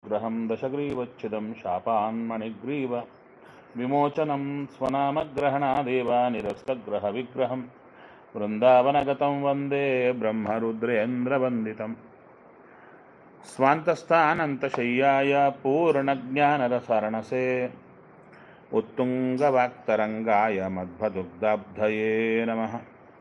दशग्रहं दशग्रीवच्छिदं शापान्मणिग्रीव विमोचनं स्वनामग्रहणादेव निरस्तग्रहविग्रहं वृन्दावनगतं वन्दे ब्रह्मरुद्रेन्द्रवन्दितम् स्वान्तस्थानन्तशय्याय पूर्णज्ञानरसरणसे उत्तुङ्गवाक्तरङ्गाय मध्वदुग्धाब्धये नमः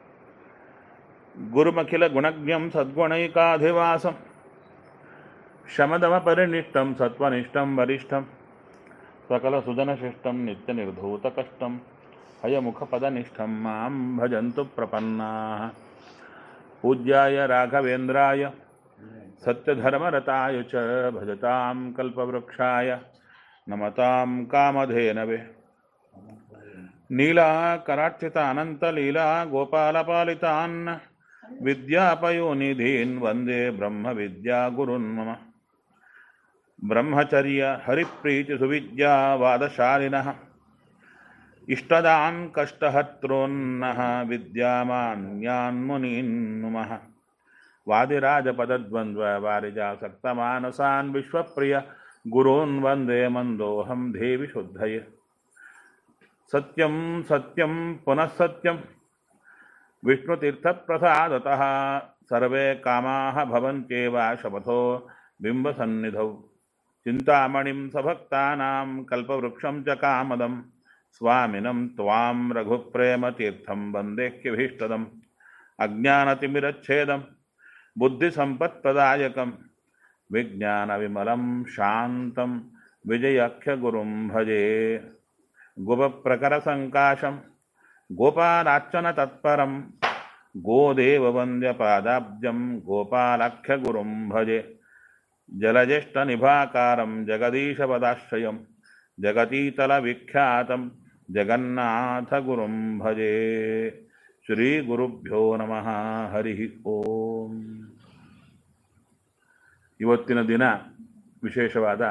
गुरुमखिलगुणज्ञं सद्गुणैकाधिवासं शमदमपरिनिष्टं सत्त्वनिष्ठं वरिष्ठं सकलसुजनशिष्टं नित्यनिर्धूतकष्टं हयमुखपदनिष्ठं मां भजन्तु प्रपन्नाः पूज्याय राघवेन्द्राय सत्यधर्मरताय च भजतां कल्पवृक्षाय नमतां कामधेनवे नीलाकरार्चितानन्तलीला गोपालपालितान् विद्यापयोनिधीन् वन्दे ब्रह्मविद्यागुरुन् मम ब्रह्मचर्य हरिप्रीतिसुविद्यावादशालिनः इष्टदान् कष्टहर्तॄन्नः विद्यामान्यान्मुनीन् नुमः वादिराजपदद्वन्द्ववारिजासक्तमानसान् विश्वप्रिय गुरून् वन्दे मन्दोऽहं देवि शुद्धये सत्यं सत्यं पुनः सत्यं विष्णुतीर्थप्रसादतः सर्वे कामाः भवन्त्येव शपथो बिम्बसन्निधौ चिन्तामणिं सभक्तानां कल्पवृक्षं च कामदं स्वामिनं त्वां रघुप्रेमतीर्थं वन्देह्यभीष्टदम् अज्ञानतिमिरच्छेदं बुद्धिसम्पत्प्रदायकं विज्ञानविमलं शान्तं विजयाख्यगुरुं भजे गुपप्रकरसङ्काशं गोपालार्चनतत्परं गोदेववन्द्यपादाब्जं गोपालाख्यगुरुं भजे जलज्येष्ठनिभाकारं जगदीशपदाश्रयं जगतीतलविख्यातं जगन्नाथगुरुं भजे ಶ್ರೀ ನಮಃ ಹರಿ ಓಂ ಇವತ್ತಿನ ದಿನ ವಿಶೇಷವಾದ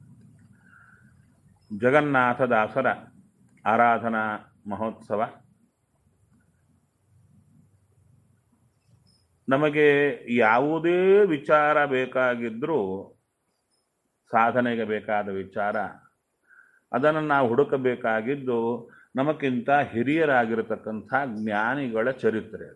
ಜಗನ್ನಾಥದಾಸರ ಆರಾಧನಾ ಮಹೋತ್ಸವ ನಮಗೆ ಯಾವುದೇ ವಿಚಾರ ಬೇಕಾಗಿದ್ದರೂ ಸಾಧನೆಗೆ ಬೇಕಾದ ವಿಚಾರ ಅದನ್ನು ನಾವು ಹುಡುಕಬೇಕಾಗಿದ್ದು ನಮಕ್ಕಿಂತ ಹಿರಿಯರಾಗಿರತಕ್ಕಂಥ ಜ್ಞಾನಿಗಳ ಚರಿತ್ರೆ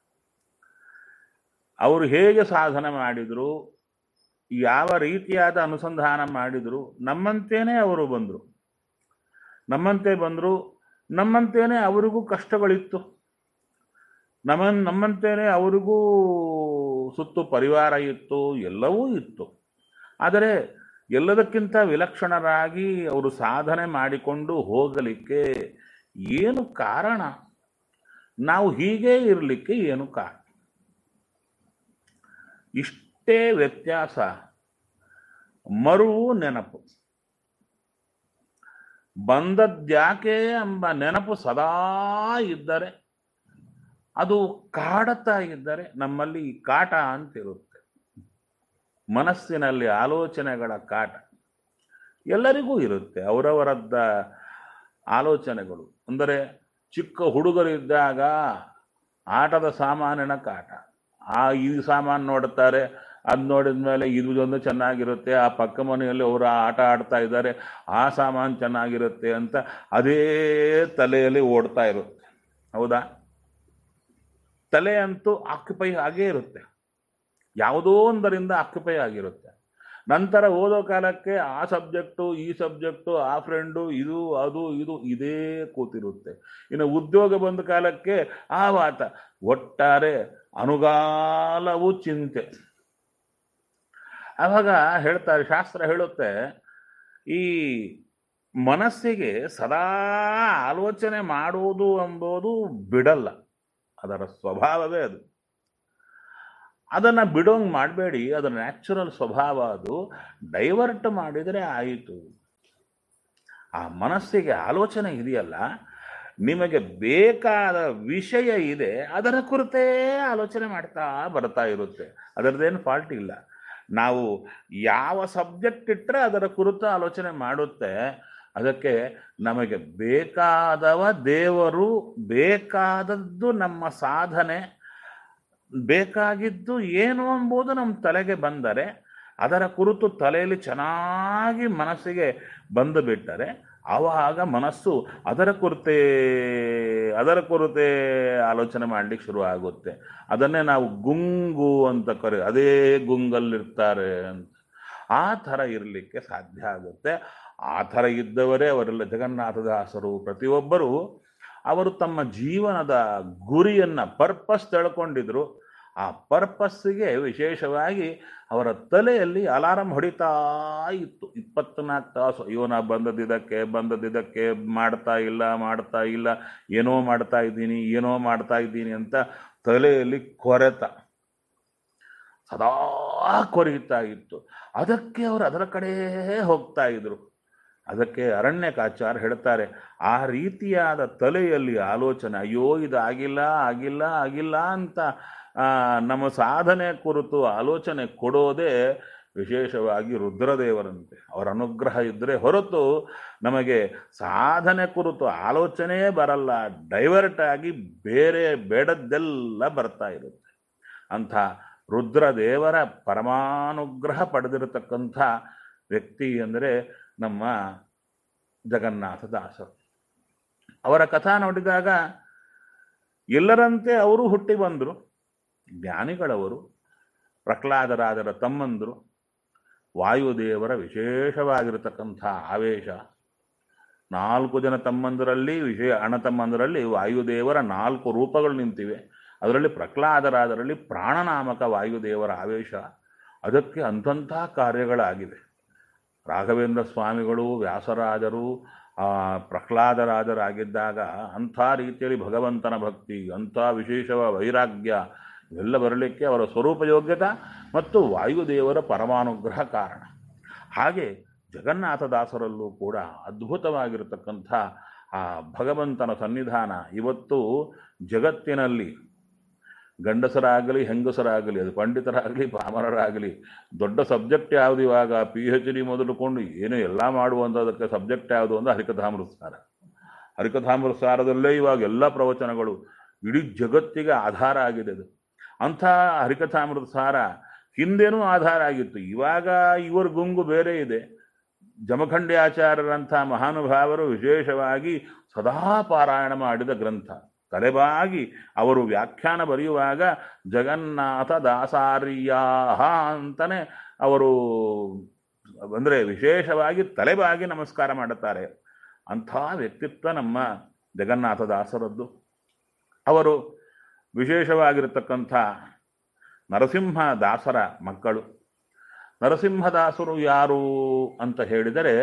ಅವರು ಹೇಗೆ ಸಾಧನೆ ಮಾಡಿದರು ಯಾವ ರೀತಿಯಾದ ಅನುಸಂಧಾನ ಮಾಡಿದರು ನಮ್ಮಂತೇನೆ ಅವರು ಬಂದರು ನಮ್ಮಂತೆ ಬಂದರು ನಮ್ಮಂತೇನೆ ಅವರಿಗೂ ಕಷ್ಟಗಳಿತ್ತು ನಮ್ಮ ನಮ್ಮಂತೇನೆ ಅವರಿಗೂ ಸುತ್ತು ಪರಿವಾರ ಇತ್ತು ಎಲ್ಲವೂ ಇತ್ತು ಆದರೆ ಎಲ್ಲದಕ್ಕಿಂತ ವಿಲಕ್ಷಣರಾಗಿ ಅವರು ಸಾಧನೆ ಮಾಡಿಕೊಂಡು ಹೋಗಲಿಕ್ಕೆ ಏನು ಕಾರಣ ನಾವು ಹೀಗೆ ಇರಲಿಕ್ಕೆ ಏನು ಕಾರಣ ಇಷ್ಟೇ ವ್ಯತ್ಯಾಸ ಮರುವು ನೆನಪು ಬಂದದ್ಯಾಕೆ ಎಂಬ ನೆನಪು ಸದಾ ಇದ್ದರೆ ಅದು ಕಾಡುತ್ತಾ ಇದ್ದರೆ ನಮ್ಮಲ್ಲಿ ಕಾಟ ಅಂತಿರುತ್ತೆ ಮನಸ್ಸಿನಲ್ಲಿ ಆಲೋಚನೆಗಳ ಕಾಟ ಎಲ್ಲರಿಗೂ ಇರುತ್ತೆ ಅವರವರದ್ದ ಆಲೋಚನೆಗಳು ಅಂದರೆ ಚಿಕ್ಕ ಹುಡುಗರಿದ್ದಾಗ ಆಟದ ಸಾಮಾನಿನ ಕಾಟ ಆ ಈ ಸಾಮಾನು ನೋಡುತ್ತಾರೆ ಅದು ನೋಡಿದ ಮೇಲೆ ಇದೊಂದು ಚೆನ್ನಾಗಿರುತ್ತೆ ಆ ಪಕ್ಕ ಮನೆಯಲ್ಲಿ ಅವರು ಆಟ ಆಡ್ತಾ ಇದ್ದಾರೆ ಆ ಸಾಮಾನು ಚೆನ್ನಾಗಿರುತ್ತೆ ಅಂತ ಅದೇ ತಲೆಯಲ್ಲಿ ಓಡ್ತಾ ಇರುತ್ತೆ ಹೌದಾ ತಲೆ ಅಂತೂ ಆಕ್ಯುಪೈ ಆಗೇ ಇರುತ್ತೆ ಯಾವುದೋ ಒಂದರಿಂದ ಆಕ್ಯುಪೈ ಆಗಿರುತ್ತೆ ನಂತರ ಓದೋ ಕಾಲಕ್ಕೆ ಆ ಸಬ್ಜೆಕ್ಟು ಈ ಸಬ್ಜೆಕ್ಟು ಆ ಫ್ರೆಂಡು ಇದು ಅದು ಇದು ಇದೇ ಕೂತಿರುತ್ತೆ ಇನ್ನು ಉದ್ಯೋಗ ಬಂದ ಕಾಲಕ್ಕೆ ಆ ವಾತ ಒಟ್ಟಾರೆ ಅನುಗಾಲವು ಚಿಂತೆ ಆವಾಗ ಹೇಳ್ತಾರೆ ಶಾಸ್ತ್ರ ಹೇಳುತ್ತೆ ಈ ಮನಸ್ಸಿಗೆ ಸದಾ ಆಲೋಚನೆ ಮಾಡುವುದು ಎಂಬುದು ಬಿಡಲ್ಲ ಅದರ ಸ್ವಭಾವವೇ ಅದು ಅದನ್ನು ಬಿಡೋಂಗೆ ಮಾಡಬೇಡಿ ಅದರ ನ್ಯಾಚುರಲ್ ಸ್ವಭಾವ ಅದು ಡೈವರ್ಟ್ ಮಾಡಿದರೆ ಆಯಿತು ಆ ಮನಸ್ಸಿಗೆ ಆಲೋಚನೆ ಇದೆಯಲ್ಲ ನಿಮಗೆ ಬೇಕಾದ ವಿಷಯ ಇದೆ ಅದರ ಕುರಿತೇ ಆಲೋಚನೆ ಮಾಡ್ತಾ ಬರ್ತಾ ಇರುತ್ತೆ ಅದರದ್ದೇನು ಫಾಲ್ಟ್ ಇಲ್ಲ ನಾವು ಯಾವ ಸಬ್ಜೆಕ್ಟ್ ಇಟ್ಟರೆ ಅದರ ಕುರಿತು ಆಲೋಚನೆ ಮಾಡುತ್ತೆ ಅದಕ್ಕೆ ನಮಗೆ ಬೇಕಾದವ ದೇವರು ಬೇಕಾದದ್ದು ನಮ್ಮ ಸಾಧನೆ ಬೇಕಾಗಿದ್ದು ಏನು ಎಂಬುದು ನಮ್ಮ ತಲೆಗೆ ಬಂದರೆ ಅದರ ಕುರಿತು ತಲೆಯಲ್ಲಿ ಚೆನ್ನಾಗಿ ಮನಸ್ಸಿಗೆ ಬಂದು ಬಿಟ್ಟರೆ ಆವಾಗ ಮನಸ್ಸು ಅದರ ಕುರಿತೇ ಅದರ ಕುರಿತೇ ಆಲೋಚನೆ ಮಾಡ್ಲಿಕ್ಕೆ ಶುರು ಆಗುತ್ತೆ ಅದನ್ನೇ ನಾವು ಗುಂಗು ಅಂತ ಕರೆ ಅದೇ ಗುಂಗಲ್ಲಿರ್ತಾರೆ ಅಂತ ಆ ಥರ ಇರಲಿಕ್ಕೆ ಸಾಧ್ಯ ಆಗುತ್ತೆ ಆ ಥರ ಇದ್ದವರೇ ಅವರೆಲ್ಲ ಜಗನ್ನಾಥದಾಸರು ಪ್ರತಿಯೊಬ್ಬರು ಅವರು ತಮ್ಮ ಜೀವನದ ಗುರಿಯನ್ನ ಪರ್ಪಸ್ ತಿಳ್ಕೊಂಡಿದ್ರು ಆ ಪರ್ಪಸ್ಸಿಗೆ ವಿಶೇಷವಾಗಿ ಅವರ ತಲೆಯಲ್ಲಿ ಅಲಾರಂ ಹೊಡಿತಾ ಇತ್ತು ಇಪ್ಪತ್ನಾಲ್ಕು ತಾಸು ಅಯ್ಯೋ ನಾ ಬಂದದಿದ್ದಕ್ಕೆ ಬಂದದಿದ್ದಕ್ಕೆ ಮಾಡ್ತಾ ಇಲ್ಲ ಮಾಡ್ತಾ ಇಲ್ಲ ಏನೋ ಮಾಡ್ತಾ ಇದ್ದೀನಿ ಏನೋ ಮಾಡ್ತಾ ಇದ್ದೀನಿ ಅಂತ ತಲೆಯಲ್ಲಿ ಕೊರೆತ ಸದಾ ಕೊರೆಯುತ್ತಾ ಇತ್ತು ಅದಕ್ಕೆ ಅವರು ಅದರ ಕಡೆ ಹೋಗ್ತಾ ಇದ್ರು ಅದಕ್ಕೆ ಅರಣ್ಯಕಾಚಾರ ಹೇಳ್ತಾರೆ ಆ ರೀತಿಯಾದ ತಲೆಯಲ್ಲಿ ಆಲೋಚನೆ ಅಯ್ಯೋ ಇದು ಆಗಿಲ್ಲ ಆಗಿಲ್ಲ ಆಗಿಲ್ಲ ಅಂತ ಆ, ನಮ್ಮ ಸಾಧನೆ ಕುರಿತು ಆಲೋಚನೆ ಕೊಡೋದೇ ವಿಶೇಷವಾಗಿ ರುದ್ರದೇವರಂತೆ ಅವರ ಅನುಗ್ರಹ ಇದ್ದರೆ ಹೊರತು ನಮಗೆ ಸಾಧನೆ ಕುರಿತು ಆಲೋಚನೆಯೇ ಬರಲ್ಲ ಡೈವರ್ಟ್ ಆಗಿ ಬೇರೆ ಬೇಡದ್ದೆಲ್ಲ ಬರ್ತಾ ಇರುತ್ತೆ ಅಂಥ ರುದ್ರದೇವರ ಪರಮಾನುಗ್ರಹ ಪಡೆದಿರತಕ್ಕಂಥ ವ್ಯಕ್ತಿ ಅಂದರೆ ನಮ್ಮ ಜಗನ್ನಾಥದಾಸರು ಅವರ ಕಥಾ ನೋಡಿದಾಗ ಎಲ್ಲರಂತೆ ಅವರು ಹುಟ್ಟಿ ಬಂದರು ಜ್ಞಾನಿಗಳವರು ಪ್ರಹ್ಲಾದರಾಜರ ತಮ್ಮಂದರು ವಾಯುದೇವರ ವಿಶೇಷವಾಗಿರತಕ್ಕಂಥ ಆವೇಶ ನಾಲ್ಕು ಜನ ತಮ್ಮಂದರಲ್ಲಿ ವಿಶೇಷ ಅಣ್ಣ ತಮ್ಮಂದರಲ್ಲಿ ವಾಯುದೇವರ ನಾಲ್ಕು ರೂಪಗಳು ನಿಂತಿವೆ ಅದರಲ್ಲಿ ಪ್ರಹ್ಲಾದರಾದರಲ್ಲಿ ಪ್ರಾಣನಾಮಕ ವಾಯುದೇವರ ಆವೇಶ ಅದಕ್ಕೆ ಅಂಥಂಥ ಕಾರ್ಯಗಳಾಗಿವೆ ರಾಘವೇಂದ್ರ ಸ್ವಾಮಿಗಳು ವ್ಯಾಸರಾಜರು ಆ ಪ್ರಹ್ಲಾದರಾಜರಾಗಿದ್ದಾಗ ಅಂಥ ರೀತಿಯಲ್ಲಿ ಭಗವಂತನ ಭಕ್ತಿ ಅಂಥ ವಿಶೇಷವ ವೈರಾಗ್ಯ ಇವೆಲ್ಲ ಬರಲಿಕ್ಕೆ ಅವರ ಸ್ವರೂಪ ಯೋಗ್ಯತಾ ಮತ್ತು ವಾಯುದೇವರ ಪರಮಾನುಗ್ರಹ ಕಾರಣ ಹಾಗೆ ಜಗನ್ನಾಥದಾಸರಲ್ಲೂ ಕೂಡ ಅದ್ಭುತವಾಗಿರತಕ್ಕಂಥ ಆ ಭಗವಂತನ ಸನ್ನಿಧಾನ ಇವತ್ತು ಜಗತ್ತಿನಲ್ಲಿ ಗಂಡಸರಾಗಲಿ ಹೆಂಗಸರಾಗಲಿ ಅದು ಪಂಡಿತರಾಗಲಿ ಪಾಮರರಾಗಲಿ ದೊಡ್ಡ ಸಬ್ಜೆಕ್ಟ್ ಯಾವುದು ಇವಾಗ ಪಿ ಎಚ್ ಡಿ ಮೊದಲುಕೊಂಡು ಏನು ಎಲ್ಲ ಮಾಡುವಂಥದಕ್ಕೆ ಸಬ್ಜೆಕ್ಟ್ ಯಾವುದು ಅಂದರೆ ಹರಿಕಥಾಮೃತಸಾರ ಹರಿಕಥಾಮೃತಸಾರದಲ್ಲೇ ಇವಾಗ ಎಲ್ಲ ಪ್ರವಚನಗಳು ಇಡೀ ಜಗತ್ತಿಗೆ ಆಧಾರ ಆಗಿದೆ ಅದು ಅಂಥ ಹರಿಕಥಾಮೃತಸಾರ ಹಿಂದೆನೂ ಆಧಾರ ಆಗಿತ್ತು ಇವಾಗ ಇವರ ಗುಂಗು ಬೇರೆ ಇದೆ ಜಮಖಂಡಿ ಆಚಾರ್ಯರಂಥ ಮಹಾನುಭಾವರು ವಿಶೇಷವಾಗಿ ಸದಾ ಪಾರಾಯಣ ಮಾಡಿದ ಗ್ರಂಥ ತಲೆಬಾಗಿ ಅವರು ವ್ಯಾಖ್ಯಾನ ಬರೆಯುವಾಗ ಜಗನ್ನಾಥ ದಾಸಾರ್ಯ ಅಂತಲೇ ಅವರು ಅಂದರೆ ವಿಶೇಷವಾಗಿ ತಲೆಬಾಗಿ ನಮಸ್ಕಾರ ಮಾಡುತ್ತಾರೆ ಅಂಥ ವ್ಯಕ್ತಿತ್ವ ನಮ್ಮ ಜಗನ್ನಾಥದಾಸರದ್ದು ಅವರು ವಿಶೇಷವಾಗಿರತಕ್ಕಂಥ ನರಸಿಂಹ ದಾಸರ ಮಕ್ಕಳು ನರಸಿಂಹದಾಸರು ಯಾರು ಅಂತ ಹೇಳಿದರೆ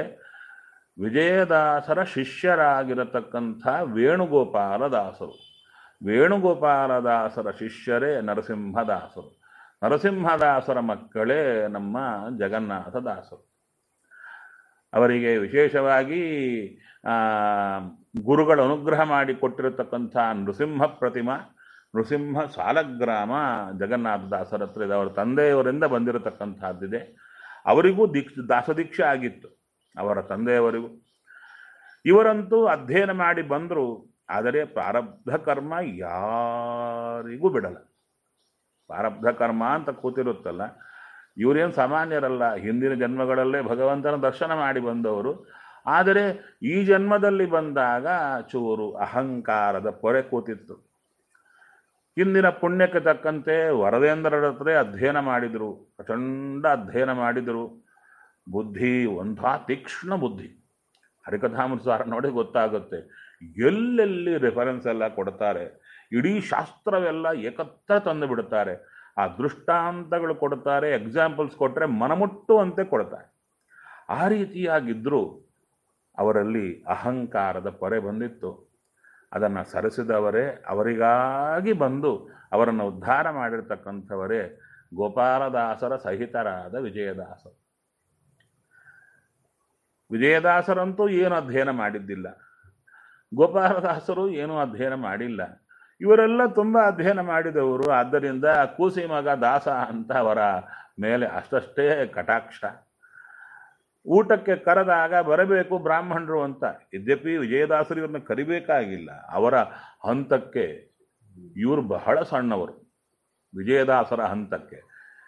ವಿಜಯದಾಸರ ಶಿಷ್ಯರಾಗಿರತಕ್ಕಂಥ ವೇಣುಗೋಪಾಲದಾಸರು ವೇಣುಗೋಪಾಲದಾಸರ ಶಿಷ್ಯರೇ ನರಸಿಂಹದಾಸರು ನರಸಿಂಹದಾಸರ ಮಕ್ಕಳೇ ನಮ್ಮ ಜಗನ್ನಾಥದಾಸರು ಅವರಿಗೆ ವಿಶೇಷವಾಗಿ ಆ, ಗುರುಗಳು ಅನುಗ್ರಹ ಮಾಡಿ ಕೊಟ್ಟಿರತಕ್ಕಂಥ ನೃಸಿಂಹ ಪ್ರತಿಮಾ ನೃಸಿಂಹ ಸಾಲಗ್ರಾಮ ಜಗನ್ನಾಥದಾಸರ ಹತ್ರ ಇದೆ ಅವರ ತಂದೆಯವರಿಂದ ಬಂದಿರತಕ್ಕಂಥದ್ದಿದೆ ಅವರಿಗೂ ದೀಕ್ಷ ದಾಸದೀಕ್ಷೆ ಆಗಿತ್ತು ಅವರ ತಂದೆಯವರಿಗೂ ಇವರಂತೂ ಅಧ್ಯಯನ ಮಾಡಿ ಬಂದರು ಆದರೆ ಪ್ರಾರಬ್ಧ ಕರ್ಮ ಯಾರಿಗೂ ಬಿಡಲ್ಲ ಪ್ರಾರಬ್ಧ ಕರ್ಮ ಅಂತ ಕೂತಿರುತ್ತಲ್ಲ ಇವರೇನು ಸಾಮಾನ್ಯರಲ್ಲ ಹಿಂದಿನ ಜನ್ಮಗಳಲ್ಲೇ ಭಗವಂತನ ದರ್ಶನ ಮಾಡಿ ಬಂದವರು ಆದರೆ ಈ ಜನ್ಮದಲ್ಲಿ ಬಂದಾಗ ಚೂರು ಅಹಂಕಾರದ ಪೊರೆ ಕೂತಿತ್ತು ಹಿಂದಿನ ಪುಣ್ಯಕ್ಕೆ ತಕ್ಕಂತೆ ವರದೇಂದ್ರರ ಹತ್ರ ಅಧ್ಯಯನ ಮಾಡಿದರು ಪ್ರಚಂಡ ಅಧ್ಯಯನ ಮಾಡಿದರು ಬುದ್ಧಿ ಒಂಥ ತೀಕ್ಷ್ಣ ಬುದ್ಧಿ ಹರಿಕಥಾಮೃತಸಾರ ನೋಡಿ ಗೊತ್ತಾಗುತ್ತೆ ಎಲ್ಲೆಲ್ಲಿ ರೆಫರೆನ್ಸ್ ಎಲ್ಲ ಕೊಡ್ತಾರೆ ಇಡೀ ಶಾಸ್ತ್ರವೆಲ್ಲ ಏಕತ್ರ ತಂದು ಬಿಡುತ್ತಾರೆ ಆ ದೃಷ್ಟಾಂತಗಳು ಕೊಡ್ತಾರೆ ಎಕ್ಸಾಂಪಲ್ಸ್ ಕೊಟ್ಟರೆ ಮನಮುಟ್ಟುವಂತೆ ಕೊಡ್ತಾರೆ ಆ ರೀತಿಯಾಗಿದ್ದರೂ ಅವರಲ್ಲಿ ಅಹಂಕಾರದ ಪೊರೆ ಬಂದಿತ್ತು ಅದನ್ನು ಸರಿಸಿದವರೇ ಅವರಿಗಾಗಿ ಬಂದು ಅವರನ್ನು ಉದ್ಧಾರ ಮಾಡಿರ್ತಕ್ಕಂಥವರೇ ಗೋಪಾಲದಾಸರ ಸಹಿತರಾದ ವಿಜಯದಾಸರು ವಿಜಯದಾಸರಂತೂ ಏನು ಅಧ್ಯಯನ ಮಾಡಿದ್ದಿಲ್ಲ ಗೋಪಾಲದಾಸರು ಏನೂ ಅಧ್ಯಯನ ಮಾಡಿಲ್ಲ ಇವರೆಲ್ಲ ತುಂಬ ಅಧ್ಯಯನ ಮಾಡಿದವರು ಆದ್ದರಿಂದ ಕೂಸಿ ಮಗ ದಾಸ ಅಂತ ಅವರ ಮೇಲೆ ಅಷ್ಟಷ್ಟೇ ಕಟಾಕ್ಷ ಊಟಕ್ಕೆ ಕರೆದಾಗ ಬರಬೇಕು ಬ್ರಾಹ್ಮಣರು ಅಂತ ಯದ್ಯಪಿ ವಿಜಯದಾಸರು ಇವ್ರನ್ನ ಕರಿಬೇಕಾಗಿಲ್ಲ ಅವರ ಹಂತಕ್ಕೆ ಇವರು ಬಹಳ ಸಣ್ಣವರು ವಿಜಯದಾಸರ ಹಂತಕ್ಕೆ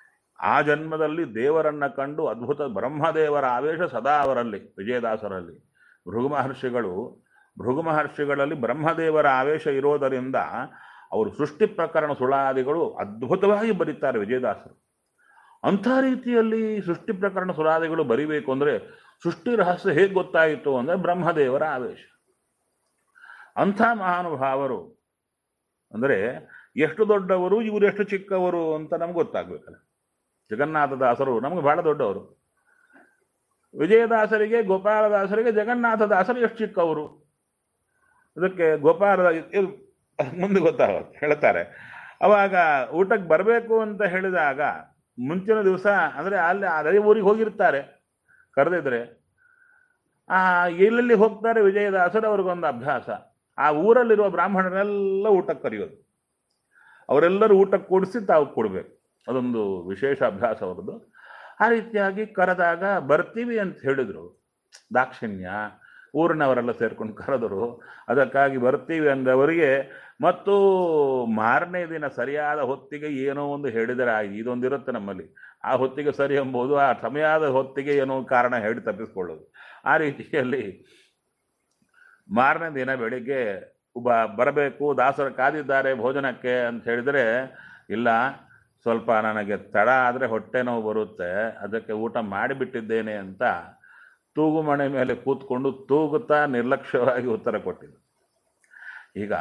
ಆ ಜನ್ಮದಲ್ಲಿ ದೇವರನ್ನ ಕಂಡು ಅದ್ಭುತ ಬ್ರಹ್ಮದೇವರ ಆವೇಶ ಸದಾ ಅವರಲ್ಲಿ ವಿಜಯದಾಸರಲ್ಲಿ ಭೃಗು ಮಹರ್ಷಿಗಳು ಭೃಗು ಮಹರ್ಷಿಗಳಲ್ಲಿ ಬ್ರಹ್ಮದೇವರ ಆವೇಶ ಇರೋದರಿಂದ ಅವರು ಸೃಷ್ಟಿ ಪ್ರಕರಣ ಸುಳಾದಿಗಳು ಅದ್ಭುತವಾಗಿ ಬರೀತಾರೆ ವಿಜಯದಾಸರು ಅಂಥ ರೀತಿಯಲ್ಲಿ ಸೃಷ್ಟಿ ಪ್ರಕರಣ ಸುಳಾದಿಗಳು ಬರಿಬೇಕು ಅಂದರೆ ಸೃಷ್ಟಿ ರಹಸ್ಯ ಹೇಗೆ ಗೊತ್ತಾಯಿತು ಅಂದರೆ ಬ್ರಹ್ಮದೇವರ ಆವೇಶ ಅಂಥ ಮಹಾನುಭಾವರು ಅಂದರೆ ಎಷ್ಟು ದೊಡ್ಡವರು ಇವರು ಎಷ್ಟು ಚಿಕ್ಕವರು ಅಂತ ನಮ್ಗೆ ಗೊತ್ತಾಗ್ಬೇಕಲ್ಲ ಜಗನ್ನಾಥದಾಸರು ನಮಗೆ ಬಹಳ ದೊಡ್ಡವರು ವಿಜಯದಾಸರಿಗೆ ಗೋಪಾಲದಾಸರಿಗೆ ಜಗನ್ನಾಥದಾಸರು ಎಷ್ಟು ಚಿಕ್ಕವರು ಅದಕ್ಕೆ ಗೋಪಾಲ ಇದು ಮುಂದೆ ಗೊತ್ತಾಗುತ್ತೆ ಹೇಳ್ತಾರೆ ಅವಾಗ ಊಟಕ್ಕೆ ಬರಬೇಕು ಅಂತ ಹೇಳಿದಾಗ ಮುಂಚಿನ ದಿವಸ ಅಂದರೆ ಅಲ್ಲಿ ಅದೇ ಊರಿಗೆ ಹೋಗಿರ್ತಾರೆ ಕರೆದಿದ್ರೆ ಆ ಎಲ್ಲೆಲ್ಲಿ ಹೋಗ್ತಾರೆ ವಿಜಯದಾಸರು ಅವ್ರಿಗೊಂದು ಅಭ್ಯಾಸ ಆ ಊರಲ್ಲಿರುವ ಬ್ರಾಹ್ಮಣರೆಲ್ಲ ಊಟಕ್ಕೆ ಕರೆಯೋದು ಅವರೆಲ್ಲರೂ ಊಟಕ್ಕೆ ಕೂಡಿಸಿ ತಾವು ಕೊಡಬೇಕು ಅದೊಂದು ವಿಶೇಷ ಅಭ್ಯಾಸ ಅವ್ರದ್ದು ಆ ರೀತಿಯಾಗಿ ಕರೆದಾಗ ಬರ್ತೀವಿ ಅಂತ ಹೇಳಿದ್ರು ದಾಕ್ಷಿಣ್ಯ ಊರಿನವರೆಲ್ಲ ಸೇರ್ಕೊಂಡು ಕರೆದರು ಅದಕ್ಕಾಗಿ ಬರ್ತೀವಿ ಅಂದವರಿಗೆ ಮತ್ತು ಮಾರನೇ ದಿನ ಸರಿಯಾದ ಹೊತ್ತಿಗೆ ಏನೋ ಒಂದು ಹೇಳಿದರೆ ಆಯ್ತು ಇದೊಂದಿರುತ್ತೆ ನಮ್ಮಲ್ಲಿ ಆ ಹೊತ್ತಿಗೆ ಸರಿ ಎಂಬುದು ಆ ಸಮಯದ ಹೊತ್ತಿಗೆ ಏನೋ ಕಾರಣ ಹೇಳಿ ತಪ್ಪಿಸ್ಕೊಳ್ಳೋದು ಆ ರೀತಿಯಲ್ಲಿ ಮಾರನೇ ದಿನ ಬೆಳಿಗ್ಗೆ ಒಬ್ಬ ಬರಬೇಕು ದಾಸರು ಕಾದಿದ್ದಾರೆ ಭೋಜನಕ್ಕೆ ಅಂತ ಹೇಳಿದರೆ ಇಲ್ಲ ಸ್ವಲ್ಪ ನನಗೆ ತಡ ಆದರೆ ಹೊಟ್ಟೆ ನೋವು ಬರುತ್ತೆ ಅದಕ್ಕೆ ಊಟ ಮಾಡಿಬಿಟ್ಟಿದ್ದೇನೆ ಅಂತ ತೂಗು ಮಣೆ ಮೇಲೆ ಕೂತ್ಕೊಂಡು ತೂಗುತ್ತಾ ನಿರ್ಲಕ್ಷ್ಯವಾಗಿ ಉತ್ತರ ಕೊಟ್ಟಿದ್ದು ಈಗ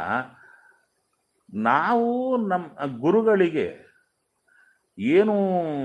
ನಾವು ನಮ್ಮ ಗುರುಗಳಿಗೆ ಏನು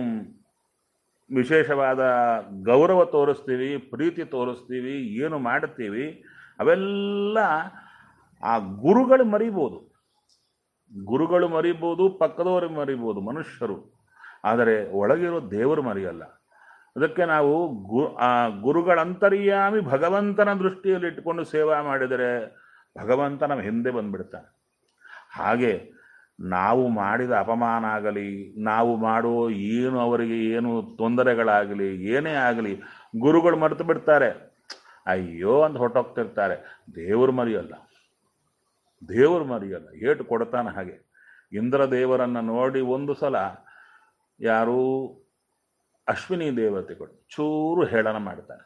ವಿಶೇಷವಾದ ಗೌರವ ತೋರಿಸ್ತೀವಿ ಪ್ರೀತಿ ತೋರಿಸ್ತೀವಿ ಏನು ಮಾಡ್ತೀವಿ ಅವೆಲ್ಲ ಆ ಗುರುಗಳು ಮರಿಬೋದು ಗುರುಗಳು ಮರಿಬೋದು ಪಕ್ಕದವರು ಮರಿಬೋದು ಮನುಷ್ಯರು ಆದರೆ ಒಳಗಿರೋ ದೇವರು ಮರೆಯಲ್ಲ ಅದಕ್ಕೆ ನಾವು ಗು ಆ ಗುರುಗಳಂತರ್ಯಾಮಿ ಭಗವಂತನ ದೃಷ್ಟಿಯಲ್ಲಿ ಇಟ್ಟುಕೊಂಡು ಸೇವಾ ಮಾಡಿದರೆ ಭಗವಂತ ನಮ್ಮ ಹಿಂದೆ ಬಂದ್ಬಿಡ್ತಾನೆ ಹಾಗೆ ನಾವು ಮಾಡಿದ ಅಪಮಾನ ಆಗಲಿ ನಾವು ಮಾಡೋ ಏನು ಅವರಿಗೆ ಏನು ತೊಂದರೆಗಳಾಗಲಿ ಏನೇ ಆಗಲಿ ಗುರುಗಳು ಮರೆತು ಬಿಡ್ತಾರೆ ಅಯ್ಯೋ ಅಂತ ಹೊಟ್ಟೋಗ್ತಿರ್ತಾರೆ ದೇವರು ಮರಿಯಲ್ಲ ದೇವರು ಮರಿಯಲ್ಲ ಏಟು ಕೊಡ್ತಾನೆ ಹಾಗೆ ಇಂದ್ರ ದೇವರನ್ನು ನೋಡಿ ಒಂದು ಸಲ ಯಾರೂ ಅಶ್ವಿನಿ ದೇವತೆಗಳು ಚೂರು ಹೇಳನ ಮಾಡ್ತಾರೆ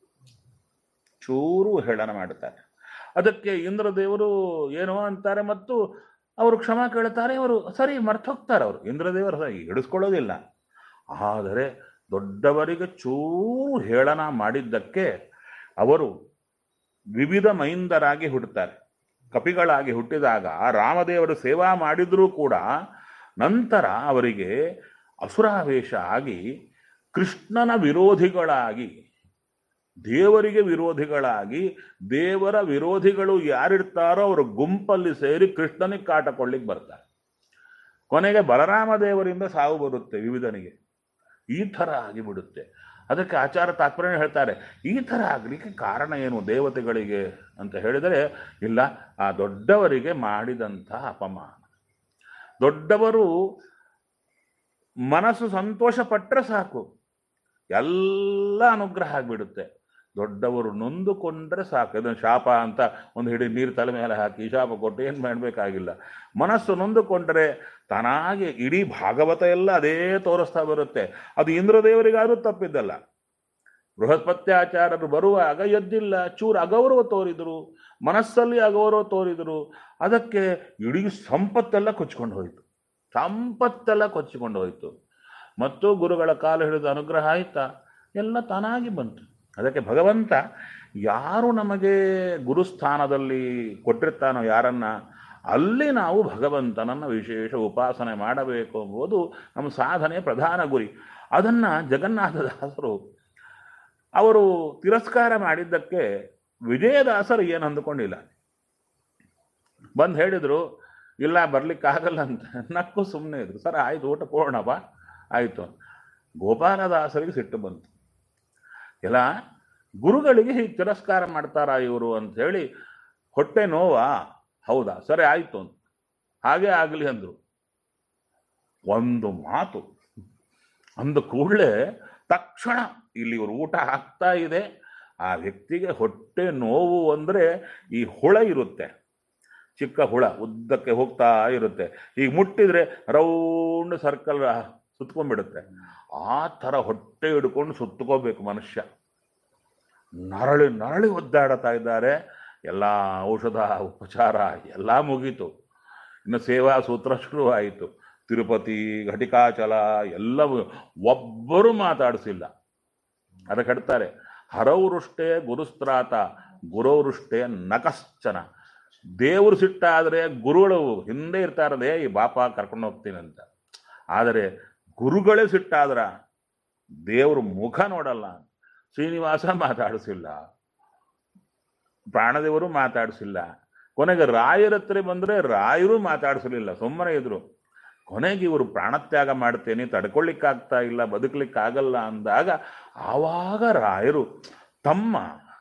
ಚೂರು ಹೇಳನ ಮಾಡ್ತಾರೆ ಅದಕ್ಕೆ ಇಂದ್ರ ದೇವರು ಏನೋ ಅಂತಾರೆ ಮತ್ತು ಅವರು ಕ್ಷಮ ಕೇಳ್ತಾರೆ ಅವರು ಸರಿ ಮರ್ತೋಗ್ತಾರೆ ಅವರು ಇಂದ್ರದೇವರು ಸರಿ ಹಿಡಿಸ್ಕೊಳ್ಳೋದಿಲ್ಲ ಆದರೆ ದೊಡ್ಡವರಿಗೆ ಚೂರು ಹೇಳನ ಮಾಡಿದ್ದಕ್ಕೆ ಅವರು ವಿವಿಧ ಮೈಂದರಾಗಿ ಹುಟ್ಟುತ್ತಾರೆ ಕಪಿಗಳಾಗಿ ಹುಟ್ಟಿದಾಗ ರಾಮದೇವರು ಸೇವಾ ಮಾಡಿದರೂ ಕೂಡ ನಂತರ ಅವರಿಗೆ ಅಸುರಾವೇಶ ಆಗಿ ಕೃಷ್ಣನ ವಿರೋಧಿಗಳಾಗಿ ದೇವರಿಗೆ ವಿರೋಧಿಗಳಾಗಿ ದೇವರ ವಿರೋಧಿಗಳು ಯಾರಿರ್ತಾರೋ ಅವರ ಗುಂಪಲ್ಲಿ ಸೇರಿ ಕೃಷ್ಣನಿಗೆ ಕಾಟ ಕೊಳ್ಳಿಕ್ಕೆ ಬರ್ತಾರೆ ಕೊನೆಗೆ ಬಲರಾಮ ದೇವರಿಂದ ಸಾವು ಬರುತ್ತೆ ವಿವಿಧನಿಗೆ ಈ ಥರ ಆಗಿಬಿಡುತ್ತೆ ಅದಕ್ಕೆ ಆಚಾರ ತಾತ್ಪರ್ಯ ಹೇಳ್ತಾರೆ ಈ ಥರ ಆಗಲಿಕ್ಕೆ ಕಾರಣ ಏನು ದೇವತೆಗಳಿಗೆ ಅಂತ ಹೇಳಿದರೆ ಇಲ್ಲ ಆ ದೊಡ್ಡವರಿಗೆ ಮಾಡಿದಂಥ ಅಪಮಾನ ದೊಡ್ಡವರು ಮನಸ್ಸು ಸಂತೋಷ ಪಟ್ಟರೆ ಸಾಕು ಎಲ್ಲ ಅನುಗ್ರಹ ಆಗಿಬಿಡುತ್ತೆ ದೊಡ್ಡವರು ನೊಂದುಕೊಂಡ್ರೆ ಸಾಕು ಇದನ್ನು ಶಾಪ ಅಂತ ಒಂದು ಹಿಡಿ ನೀರು ತಲೆ ಮೇಲೆ ಹಾಕಿ ಶಾಪ ಕೊಟ್ಟು ಏನು ಮಾಡಬೇಕಾಗಿಲ್ಲ ಮನಸ್ಸು ನೊಂದುಕೊಂಡ್ರೆ ತಾನಾಗಿ ಇಡೀ ಭಾಗವತ ಎಲ್ಲ ಅದೇ ತೋರಿಸ್ತಾ ಬರುತ್ತೆ ಅದು ಇಂದ್ರದೇವರಿಗಾದ್ರೂ ತಪ್ಪಿದ್ದಲ್ಲ ಬೃಹಸ್ಪತ್ಯಾಚಾರ್ಯರು ಬರುವಾಗ ಎದ್ದಿಲ್ಲ ಚೂರು ಅಗೌರವ ತೋರಿದರು ಮನಸ್ಸಲ್ಲಿ ಅಗೌರವ ತೋರಿದರು ಅದಕ್ಕೆ ಇಡೀ ಸಂಪತ್ತೆಲ್ಲ ಕೊಚ್ಕೊಂಡು ಹೋಯಿತು ಸಂಪತ್ತೆಲ್ಲ ಕೊಚ್ಚಿಕೊಂಡು ಹೋಯಿತು ಮತ್ತು ಗುರುಗಳ ಕಾಲು ಹಿಡಿದು ಅನುಗ್ರಹ ಆಯ್ತಾ ಎಲ್ಲ ತಾನಾಗಿ ಬಂತು ಅದಕ್ಕೆ ಭಗವಂತ ಯಾರು ನಮಗೆ ಗುರುಸ್ಥಾನದಲ್ಲಿ ಕೊಟ್ಟಿರ್ತಾನೋ ಯಾರನ್ನ ಅಲ್ಲಿ ನಾವು ಭಗವಂತನನ್ನು ವಿಶೇಷ ಉಪಾಸನೆ ಮಾಡಬೇಕು ಎಂಬುದು ನಮ್ಮ ಸಾಧನೆ ಪ್ರಧಾನ ಗುರಿ ಅದನ್ನು ಜಗನ್ನಾಥದಾಸರು ಅವರು ತಿರಸ್ಕಾರ ಮಾಡಿದ್ದಕ್ಕೆ ವಿಜಯದಾಸರು ಏನು ಅಂದುಕೊಂಡಿಲ್ಲ ಬಂದು ಹೇಳಿದರು ಇಲ್ಲ ಬರ್ಲಿಕ್ಕಾಗಲ್ಲ ಅಂತ ನಕ್ಕು ಸುಮ್ಮನೆ ಇದ್ರು ಸರ್ ಆಯ್ತು ಊಟ ಕೊಡೋಣಪ್ಪ ಆಯಿತು ಗೋಪಾಲದಾಸರಿಗೆ ಸಿಟ್ಟು ಬಂತು ಎಲ್ಲ ಗುರುಗಳಿಗೆ ಹೀಗೆ ತಿರಸ್ಕಾರ ಮಾಡ್ತಾರಾ ಇವರು ಅಂತ ಹೇಳಿ ಹೊಟ್ಟೆ ನೋವಾ ಹೌದಾ ಸರಿ ಆಯಿತು ಅಂತ ಹಾಗೆ ಆಗಲಿ ಅಂದರು ಒಂದು ಮಾತು ಅಂದ ಕೂಡಲೇ ತಕ್ಷಣ ಇಲ್ಲಿ ಇವರು ಊಟ ಆಗ್ತಾ ಇದೆ ಆ ವ್ಯಕ್ತಿಗೆ ಹೊಟ್ಟೆ ನೋವು ಅಂದರೆ ಈ ಹುಳ ಇರುತ್ತೆ ಚಿಕ್ಕ ಹುಳ ಉದ್ದಕ್ಕೆ ಹೋಗ್ತಾ ಇರುತ್ತೆ ಈಗ ಮುಟ್ಟಿದ್ರೆ ರೌಂಡ್ ಸರ್ಕಲ್ ಸುತ್ಕೊಂಡ್ಬಿಡುತ್ತೆ ಆ ಥರ ಹೊಟ್ಟೆ ಹಿಡ್ಕೊಂಡು ಸುತ್ತಕೋಬೇಕು ಮನುಷ್ಯ ನರಳಿ ನರಳಿ ಒದ್ದಾಡ್ತಾ ಇದ್ದಾರೆ ಎಲ್ಲ ಔಷಧ ಉಪಚಾರ ಎಲ್ಲ ಮುಗೀತು ಇನ್ನು ಸೇವಾ ಸೂತ್ರ ಶುರುವಾಯಿತು ತಿರುಪತಿ ಘಟಿಕಾಚಲ ಎಲ್ಲವೂ ಒಬ್ಬರು ಮಾತಾಡಿಸಿಲ್ಲ ಅದಕ್ಕೆ ಹೇಳ್ತಾರೆ ಹರವೃಷ್ಟೇ ಗುರುಸ್ತ್ರಾತ ಗುರವೃಷ್ಟೇ ನಕಶ್ಚನ ದೇವರು ಸಿಟ್ಟಾದರೆ ಗುರುಗಳು ಹಿಂದೆ ಇರ್ತಾರದೇ ಈ ಬಾಪ ಕರ್ಕೊಂಡು ಹೋಗ್ತೀನಿ ಅಂತ ಆದರೆ ಗುರುಗಳೇ ಸಿಟ್ಟಾದ್ರ ದೇವ್ರ ಮುಖ ನೋಡಲ್ಲ ಶ್ರೀನಿವಾಸ ಮಾತಾಡಿಸಿಲ್ಲ ಪ್ರಾಣದೇವರು ಮಾತಾಡಿಸಿಲ್ಲ ಕೊನೆಗೆ ರಾಯರ ಹತ್ರ ಬಂದರೆ ರಾಯರು ಮಾತಾಡಿಸಲಿಲ್ಲ ಸುಮ್ಮನೆ ಇದ್ರು ಕೊನೆಗೆ ಇವರು ಪ್ರಾಣತ್ಯಾಗ ಮಾಡ್ತೇನೆ ತಡ್ಕೊಳ್ಳಿಕ್ಕಾಗ್ತಾ ಇಲ್ಲ ಬದುಕಲಿಕ್ಕಾಗಲ್ಲ ಅಂದಾಗ ಆವಾಗ ರಾಯರು ತಮ್ಮ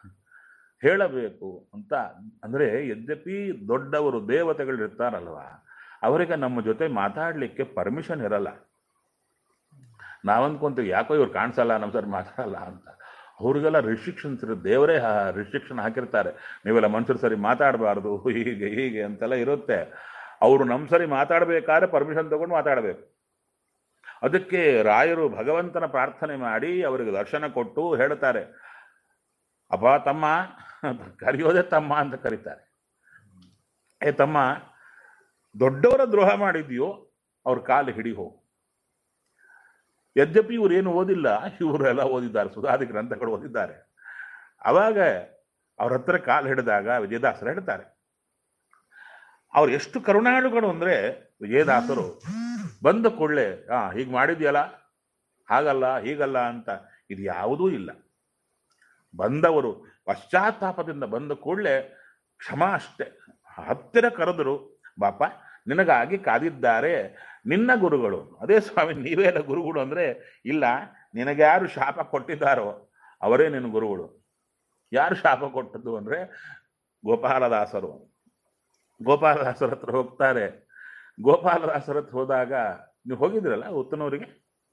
ಹೇಳಬೇಕು ಅಂತ ಅಂದರೆ ಯದ್ಯಪಿ ದೊಡ್ಡವರು ದೇವತೆಗಳು ಇರ್ತಾರಲ್ವ ಅವರಿಗೆ ನಮ್ಮ ಜೊತೆ ಮಾತಾಡಲಿಕ್ಕೆ ಪರ್ಮಿಷನ್ ಇರಲ್ಲ ನಾವಂದ್ಕೊಂತೀವಿ ಯಾಕೋ ಇವ್ರು ಕಾಣಿಸಲ್ಲ ನಮ್ಮ ಸರ್ ಮಾತಾಡಲ್ಲ ಅಂತ ಅವ್ರಿಗೆಲ್ಲ ರಿಸ್ಟ್ರಿಕ್ಷನ್ಸ್ ಇರುತ್ತೆ ದೇವರೇ ರಿಸ್ಟ್ರಿಕ್ಷನ್ ಹಾಕಿರ್ತಾರೆ ನೀವೆಲ್ಲ ಮನುಷ್ಯರು ಸರಿ ಮಾತಾಡಬಾರ್ದು ಹೀಗೆ ಹೀಗೆ ಅಂತೆಲ್ಲ ಇರುತ್ತೆ ಅವರು ನಮ್ಮ ಸರಿ ಮಾತಾಡಬೇಕಾದ್ರೆ ಪರ್ಮಿಷನ್ ತಗೊಂಡು ಮಾತಾಡಬೇಕು ಅದಕ್ಕೆ ರಾಯರು ಭಗವಂತನ ಪ್ರಾರ್ಥನೆ ಮಾಡಿ ಅವರಿಗೆ ದರ್ಶನ ಕೊಟ್ಟು ಹೇಳ್ತಾರೆ ಅಪ್ಪ ತಮ್ಮ ಕರೆಯೋದೇ ತಮ್ಮ ಅಂತ ಕರೀತಾರೆ ಏ ತಮ್ಮ ದೊಡ್ಡವರ ದ್ರೋಹ ಮಾಡಿದ್ಯೋ ಅವ್ರ ಕಾಲು ಹಿಡಿ ಹೋಗು ಯದ್ಯಪಿ ಇವ್ರು ಏನು ಓದಿಲ್ಲ ಇವರೆಲ್ಲ ಓದಿದ್ದಾರೆ ಸುಧಾದಿ ಗ್ರಂಥಗಳು ಓದಿದ್ದಾರೆ ಅವಾಗ ಅವ್ರ ಹತ್ರ ಕಾಲು ಹಿಡಿದಾಗ ವಿಜಯದಾಸರು ಹೇಳ್ತಾರೆ ಅವ್ರು ಎಷ್ಟು ಕರುಣಾಳುಗಳು ಅಂದ್ರೆ ವಿಜಯದಾಸರು ಬಂದ ಕೂಡಲೇ ಹಾ ಹೀಗೆ ಮಾಡಿದ್ಯಲ್ಲ ಹಾಗಲ್ಲ ಹೀಗಲ್ಲ ಅಂತ ಇದು ಯಾವುದೂ ಇಲ್ಲ ಬಂದವರು ಪಶ್ಚಾತ್ತಾಪದಿಂದ ಬಂದ ಕೂಡಲೇ ಕ್ಷಮ ಅಷ್ಟೇ ಹತ್ತಿರ ಕರೆದರು ಬಾಪ ನಿನಗಾಗಿ ಕಾದಿದ್ದಾರೆ ನಿನ್ನ ಗುರುಗಳು ಅದೇ ಸ್ವಾಮಿ ನೀವೇ ಎಲ್ಲ ಗುರುಗಳು ಅಂದ್ರೆ ಇಲ್ಲ ನಿನಗೆ ಯಾರು ಶಾಪ ಕೊಟ್ಟಿದ್ದಾರೋ ಅವರೇ ನಿನ್ನ ಗುರುಗಳು ಯಾರು ಶಾಪ ಕೊಟ್ಟದ್ದು ಅಂದ್ರೆ ಗೋಪಾಲದಾಸರು ಗೋಪಾಲದಾಸರ ಹತ್ರ ಹೋಗ್ತಾರೆ ಗೋಪಾಲದಾಸರ ಹತ್ರ ಹೋದಾಗ ನೀವು ಹೋಗಿದ್ರಲ್ಲ ಉತ್ತನವರಿಗೆ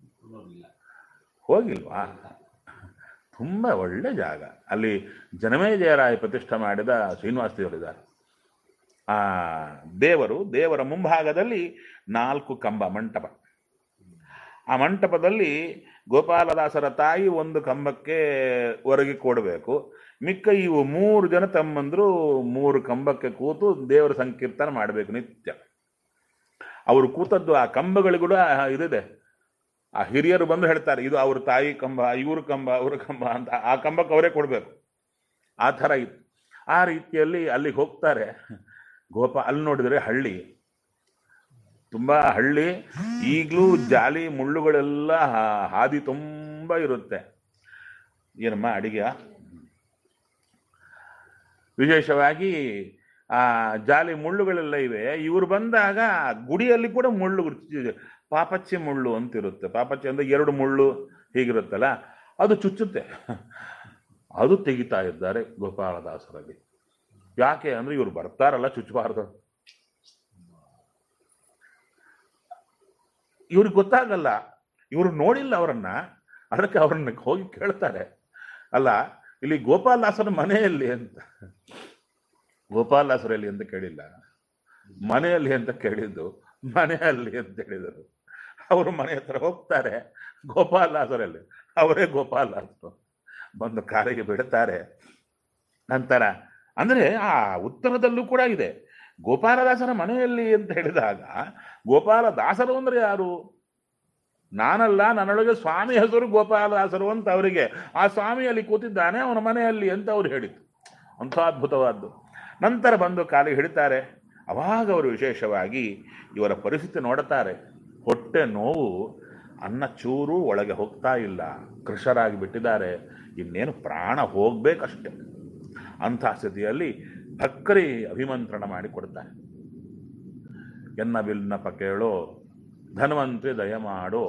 ಹೋಗಿಲ್ವಾ ತುಂಬ ಒಳ್ಳೆ ಜಾಗ ಅಲ್ಲಿ ಜನಮೇಜಯರಾಯ ಪ್ರತಿಷ್ಠೆ ಮಾಡಿದ ಶ್ರೀನಿವಾಸ ದೇವರಿದ್ದಾರೆ ಆ ದೇವರು ದೇವರ ಮುಂಭಾಗದಲ್ಲಿ ನಾಲ್ಕು ಕಂಬ ಮಂಟಪ ಆ ಮಂಟಪದಲ್ಲಿ ಗೋಪಾಲದಾಸರ ತಾಯಿ ಒಂದು ಕಂಬಕ್ಕೆ ಹೊರಗೆ ಕೊಡಬೇಕು ಮಿಕ್ಕ ಇವು ಮೂರು ಜನ ತಮ್ಮಂದ್ರು ಮೂರು ಕಂಬಕ್ಕೆ ಕೂತು ದೇವರ ಸಂಕೀರ್ತನ ಮಾಡಬೇಕು ನಿತ್ಯ ಅವರು ಕೂತದ್ದು ಆ ಕಂಬಗಳು ಕೂಡ ಇದಿದೆ ಆ ಹಿರಿಯರು ಬಂದು ಹೇಳ್ತಾರೆ ಇದು ಅವ್ರ ತಾಯಿ ಕಂಬ ಇವ್ರ ಕಂಬ ಅವ್ರ ಕಂಬ ಅಂತ ಆ ಕಂಬಕ್ಕೆ ಅವರೇ ಕೊಡಬೇಕು ಆ ಥರ ಇತ್ತು ಆ ರೀತಿಯಲ್ಲಿ ಅಲ್ಲಿಗೆ ಹೋಗ್ತಾರೆ ಗೋಪ ಅಲ್ಲಿ ನೋಡಿದರೆ ಹಳ್ಳಿ ತುಂಬ ಹಳ್ಳಿ ಈಗಲೂ ಜಾಲಿ ಮುಳ್ಳುಗಳೆಲ್ಲ ಹಾ- ಹಾದಿ ತುಂಬ ಇರುತ್ತೆ ಏನಮ್ಮ ಅಡಿಗೆ ವಿಶೇಷವಾಗಿ ಆ ಜಾಲಿ ಮುಳ್ಳುಗಳೆಲ್ಲ ಇವೆ ಇವರು ಬಂದಾಗ ಗುಡಿಯಲ್ಲಿ ಕೂಡ ಮುಳ್ಳು ಗುರ್ತಿದೆ. ಪಾಪಚ್ಚಿ ಮುಳ್ಳು ಅಂತ ಇರುತ್ತೆ ಪಾಪಚ್ಚಿ ಅಂದ್ರೆ ಎರಡು ಮುಳ್ಳು ಹೀಗಿರುತ್ತಲ್ಲ ಅದು ಚುಚ್ಚುತ್ತೆ ಅದು ತೆಗಿತಾ ಇದ್ದಾರೆ ಗೋಪಾಲದಾಸರಲ್ಲಿ ಯಾಕೆ ಅಂದ್ರೆ ಇವ್ರು ಬರ್ತಾರಲ್ಲ ಚುಚ್ಚಬಾರ್ದು ಇವ್ರಿಗೆ ಗೊತ್ತಾಗಲ್ಲ ಇವರು ನೋಡಿಲ್ಲ ಅವರನ್ನ ಅದಕ್ಕೆ ಅವ್ರನ್ನ ಹೋಗಿ ಕೇಳ್ತಾರೆ ಅಲ್ಲ ಇಲ್ಲಿ ಗೋಪಾಲದಾಸರ ಮನೆಯಲ್ಲಿ ಅಂತ ಗೋಪಾಲದಾಸರಲ್ಲಿ ಅಂತ ಕೇಳಿಲ್ಲ ಮನೆಯಲ್ಲಿ ಅಂತ ಕೇಳಿದ್ದು ಮನೆಯಲ್ಲಿ ಅಂತ ಹೇಳಿದರು ಅವರು ಮನೆ ಹತ್ರ ಹೋಗ್ತಾರೆ ಗೋಪಾಲದಾಸರಲ್ಲಿ ಅವರೇ ಗೋಪಾಲದಾಸರು ಬಂದು ಕಾರಿಗೆ ಬಿಡುತ್ತಾರೆ ನಂತರ ಅಂದ್ರೆ ಆ ಉತ್ತರದಲ್ಲೂ ಕೂಡ ಇದೆ ಗೋಪಾಲದಾಸರ ಮನೆಯಲ್ಲಿ ಅಂತ ಹೇಳಿದಾಗ ಗೋಪಾಲದಾಸರು ಅಂದ್ರೆ ಯಾರು ನಾನಲ್ಲ ನನ್ನೊಳಗೆ ಸ್ವಾಮಿ ಹೆಸರು ಗೋಪಾಲದಾಸರು ಅಂತ ಅವರಿಗೆ ಆ ಸ್ವಾಮಿ ಅಲ್ಲಿ ಕೂತಿದ್ದಾನೆ ಅವನ ಮನೆಯಲ್ಲಿ ಅಂತ ಅವ್ರು ಹೇಳಿತು ಅಂಥ ಅದ್ಭುತವಾದ್ದು ನಂತರ ಬಂದು ಕಾಲಿಗೆ ಹಿಡಿತಾರೆ ಅವಾಗ ಅವರು ವಿಶೇಷವಾಗಿ ಇವರ ಪರಿಸ್ಥಿತಿ ನೋಡುತ್ತಾರೆ ಹೊಟ್ಟೆ ನೋವು ಅನ್ನ ಚೂರು ಒಳಗೆ ಹೋಗ್ತಾ ಇಲ್ಲ ಕೃಷರಾಗಿ ಬಿಟ್ಟಿದ್ದಾರೆ ಇನ್ನೇನು ಪ್ರಾಣ ಹೋಗ್ಬೇಕಷ್ಟೆ ಅಂಥ ಸ್ಥಿತಿಯಲ್ಲಿ ಭಕ್ರಿ ಅಭಿಮಂತ್ರಣ ಮಾಡಿ ಕೊಡ್ತಾರೆ ಎನ್ನ ಬಿಲ್ನಪ್ಪ ಕೇಳೋ ಧನ್ವಂತ್ರಿ ದಯಮಾಡೋ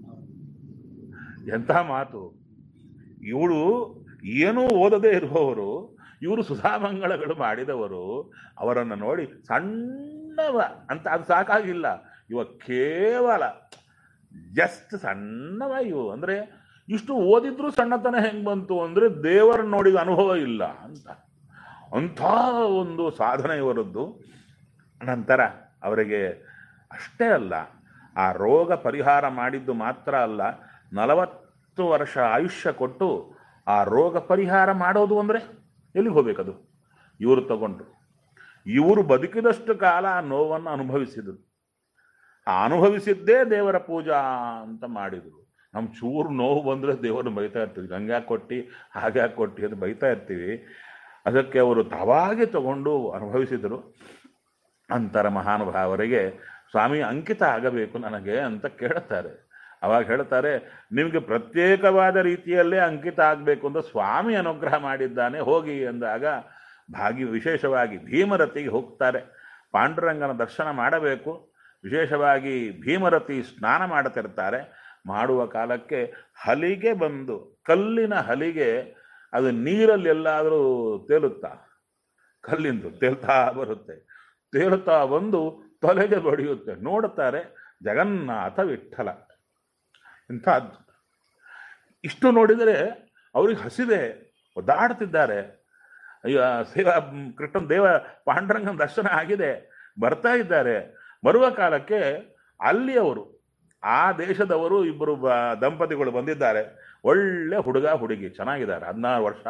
ಎಂಥ ಮಾತು ಇವಳು ಏನೂ ಓದದೇ ಇರುವವರು ಇವರು ಸುಧಾಮಂಗಳಗಳು ಮಾಡಿದವರು ಅವರನ್ನು ನೋಡಿ ಸಣ್ಣವ ಅಂತ ಅದು ಸಾಕಾಗಿಲ್ಲ ಇವ ಕೇವಲ ಜಸ್ಟ್ ಸಣ್ಣವ ಇವು ಅಂದ್ರೆ ಇಷ್ಟು ಓದಿದ್ರು ಸಣ್ಣತನ ಹೆಂಗ್ ಬಂತು ಅಂದ್ರೆ ದೇವರನ್ನ ನೋಡಿದ ಅನುಭವ ಇಲ್ಲ ಅಂತ ಅಂಥ ಒಂದು ಸಾಧನೆ ಇವರದ್ದು ನಂತರ ಅವರಿಗೆ ಅಷ್ಟೇ ಅಲ್ಲ ಆ ರೋಗ ಪರಿಹಾರ ಮಾಡಿದ್ದು ಮಾತ್ರ ಅಲ್ಲ ನಲವತ್ತು ವರ್ಷ ಆಯುಷ್ಯ ಕೊಟ್ಟು ಆ ರೋಗ ಪರಿಹಾರ ಮಾಡೋದು ಅಂದರೆ ಎಲ್ಲಿಗೆ ಹೋಗ್ಬೇಕದು ಇವರು ತಗೊಂಡ್ರು ಇವರು ಬದುಕಿದಷ್ಟು ಕಾಲ ಆ ನೋವನ್ನು ಅನುಭವಿಸಿದರು ಆ ಅನುಭವಿಸಿದ್ದೇ ದೇವರ ಪೂಜಾ ಅಂತ ಮಾಡಿದರು ನಮ್ಮ ಚೂರು ನೋವು ಬಂದರೆ ದೇವರನ್ನು ಬೈತಾ ಇರ್ತೀವಿ ಹಂಗ್ಯಾಕೆ ಕೊಟ್ಟು ಹಾಗ್ಯಾಕೆ ಕೊಟ್ಟು ಅಂತ ಬೈತಾ ಇರ್ತೀವಿ ಅದಕ್ಕೆ ಅವರು ತಾವಾಗೆ ತಗೊಂಡು ಅನುಭವಿಸಿದರು ಅಂತರ ಮಹಾನುಭಾವರಿಗೆ ಸ್ವಾಮಿ ಅಂಕಿತ ಆಗಬೇಕು ನನಗೆ ಅಂತ ಕೇಳುತ್ತಾರೆ ಅವಾಗ ಹೇಳ್ತಾರೆ ನಿಮಗೆ ಪ್ರತ್ಯೇಕವಾದ ರೀತಿಯಲ್ಲೇ ಅಂಕಿತ ಆಗಬೇಕು ಅಂತ ಸ್ವಾಮಿ ಅನುಗ್ರಹ ಮಾಡಿದ್ದಾನೆ ಹೋಗಿ ಎಂದಾಗ ಭಾಗಿ ವಿಶೇಷವಾಗಿ ಭೀಮರತಿಗೆ ಹೋಗ್ತಾರೆ ಪಾಂಡುರಂಗನ ದರ್ಶನ ಮಾಡಬೇಕು ವಿಶೇಷವಾಗಿ ಭೀಮರತಿ ಸ್ನಾನ ಮಾಡುತ್ತಿರ್ತಾರೆ ಮಾಡುವ ಕಾಲಕ್ಕೆ ಹಲಿಗೆ ಬಂದು ಕಲ್ಲಿನ ಹಲಿಗೆ ಅದು ನೀರಲ್ಲಿ ಎಲ್ಲಾದರೂ ತೇಲುತ್ತಾ ಕಲ್ಲಿಂದು ತೇಲ್ತಾ ಬರುತ್ತೆ ತೇಲುತ್ತಾ ಬಂದು ತಲೆಗೆ ಬಡಿಯುತ್ತೆ ನೋಡುತ್ತಾರೆ ಜಗನ್ನಾಥ ವಿಠಲ ಇಂಥದ್ದು ಇಷ್ಟು ನೋಡಿದರೆ ಅವ್ರಿಗೆ ಹಸಿದೆ ಒದ್ದಾಡ್ತಿದ್ದಾರೆ ಅಯ್ಯೋ ಸೇವಾ ಕೃಷ್ಣನ್ ದೇವ ಪಾಂಡುರಂಗನ ದರ್ಶನ ಆಗಿದೆ ಬರ್ತಾ ಇದ್ದಾರೆ ಬರುವ ಕಾಲಕ್ಕೆ ಅಲ್ಲಿಯವರು ಆ ದೇಶದವರು ಇಬ್ಬರು ಬ ದಂಪತಿಗಳು ಬಂದಿದ್ದಾರೆ ಒಳ್ಳೆ ಹುಡುಗ ಹುಡುಗಿ ಚೆನ್ನಾಗಿದ್ದಾರೆ ಹದಿನಾರು ವರ್ಷ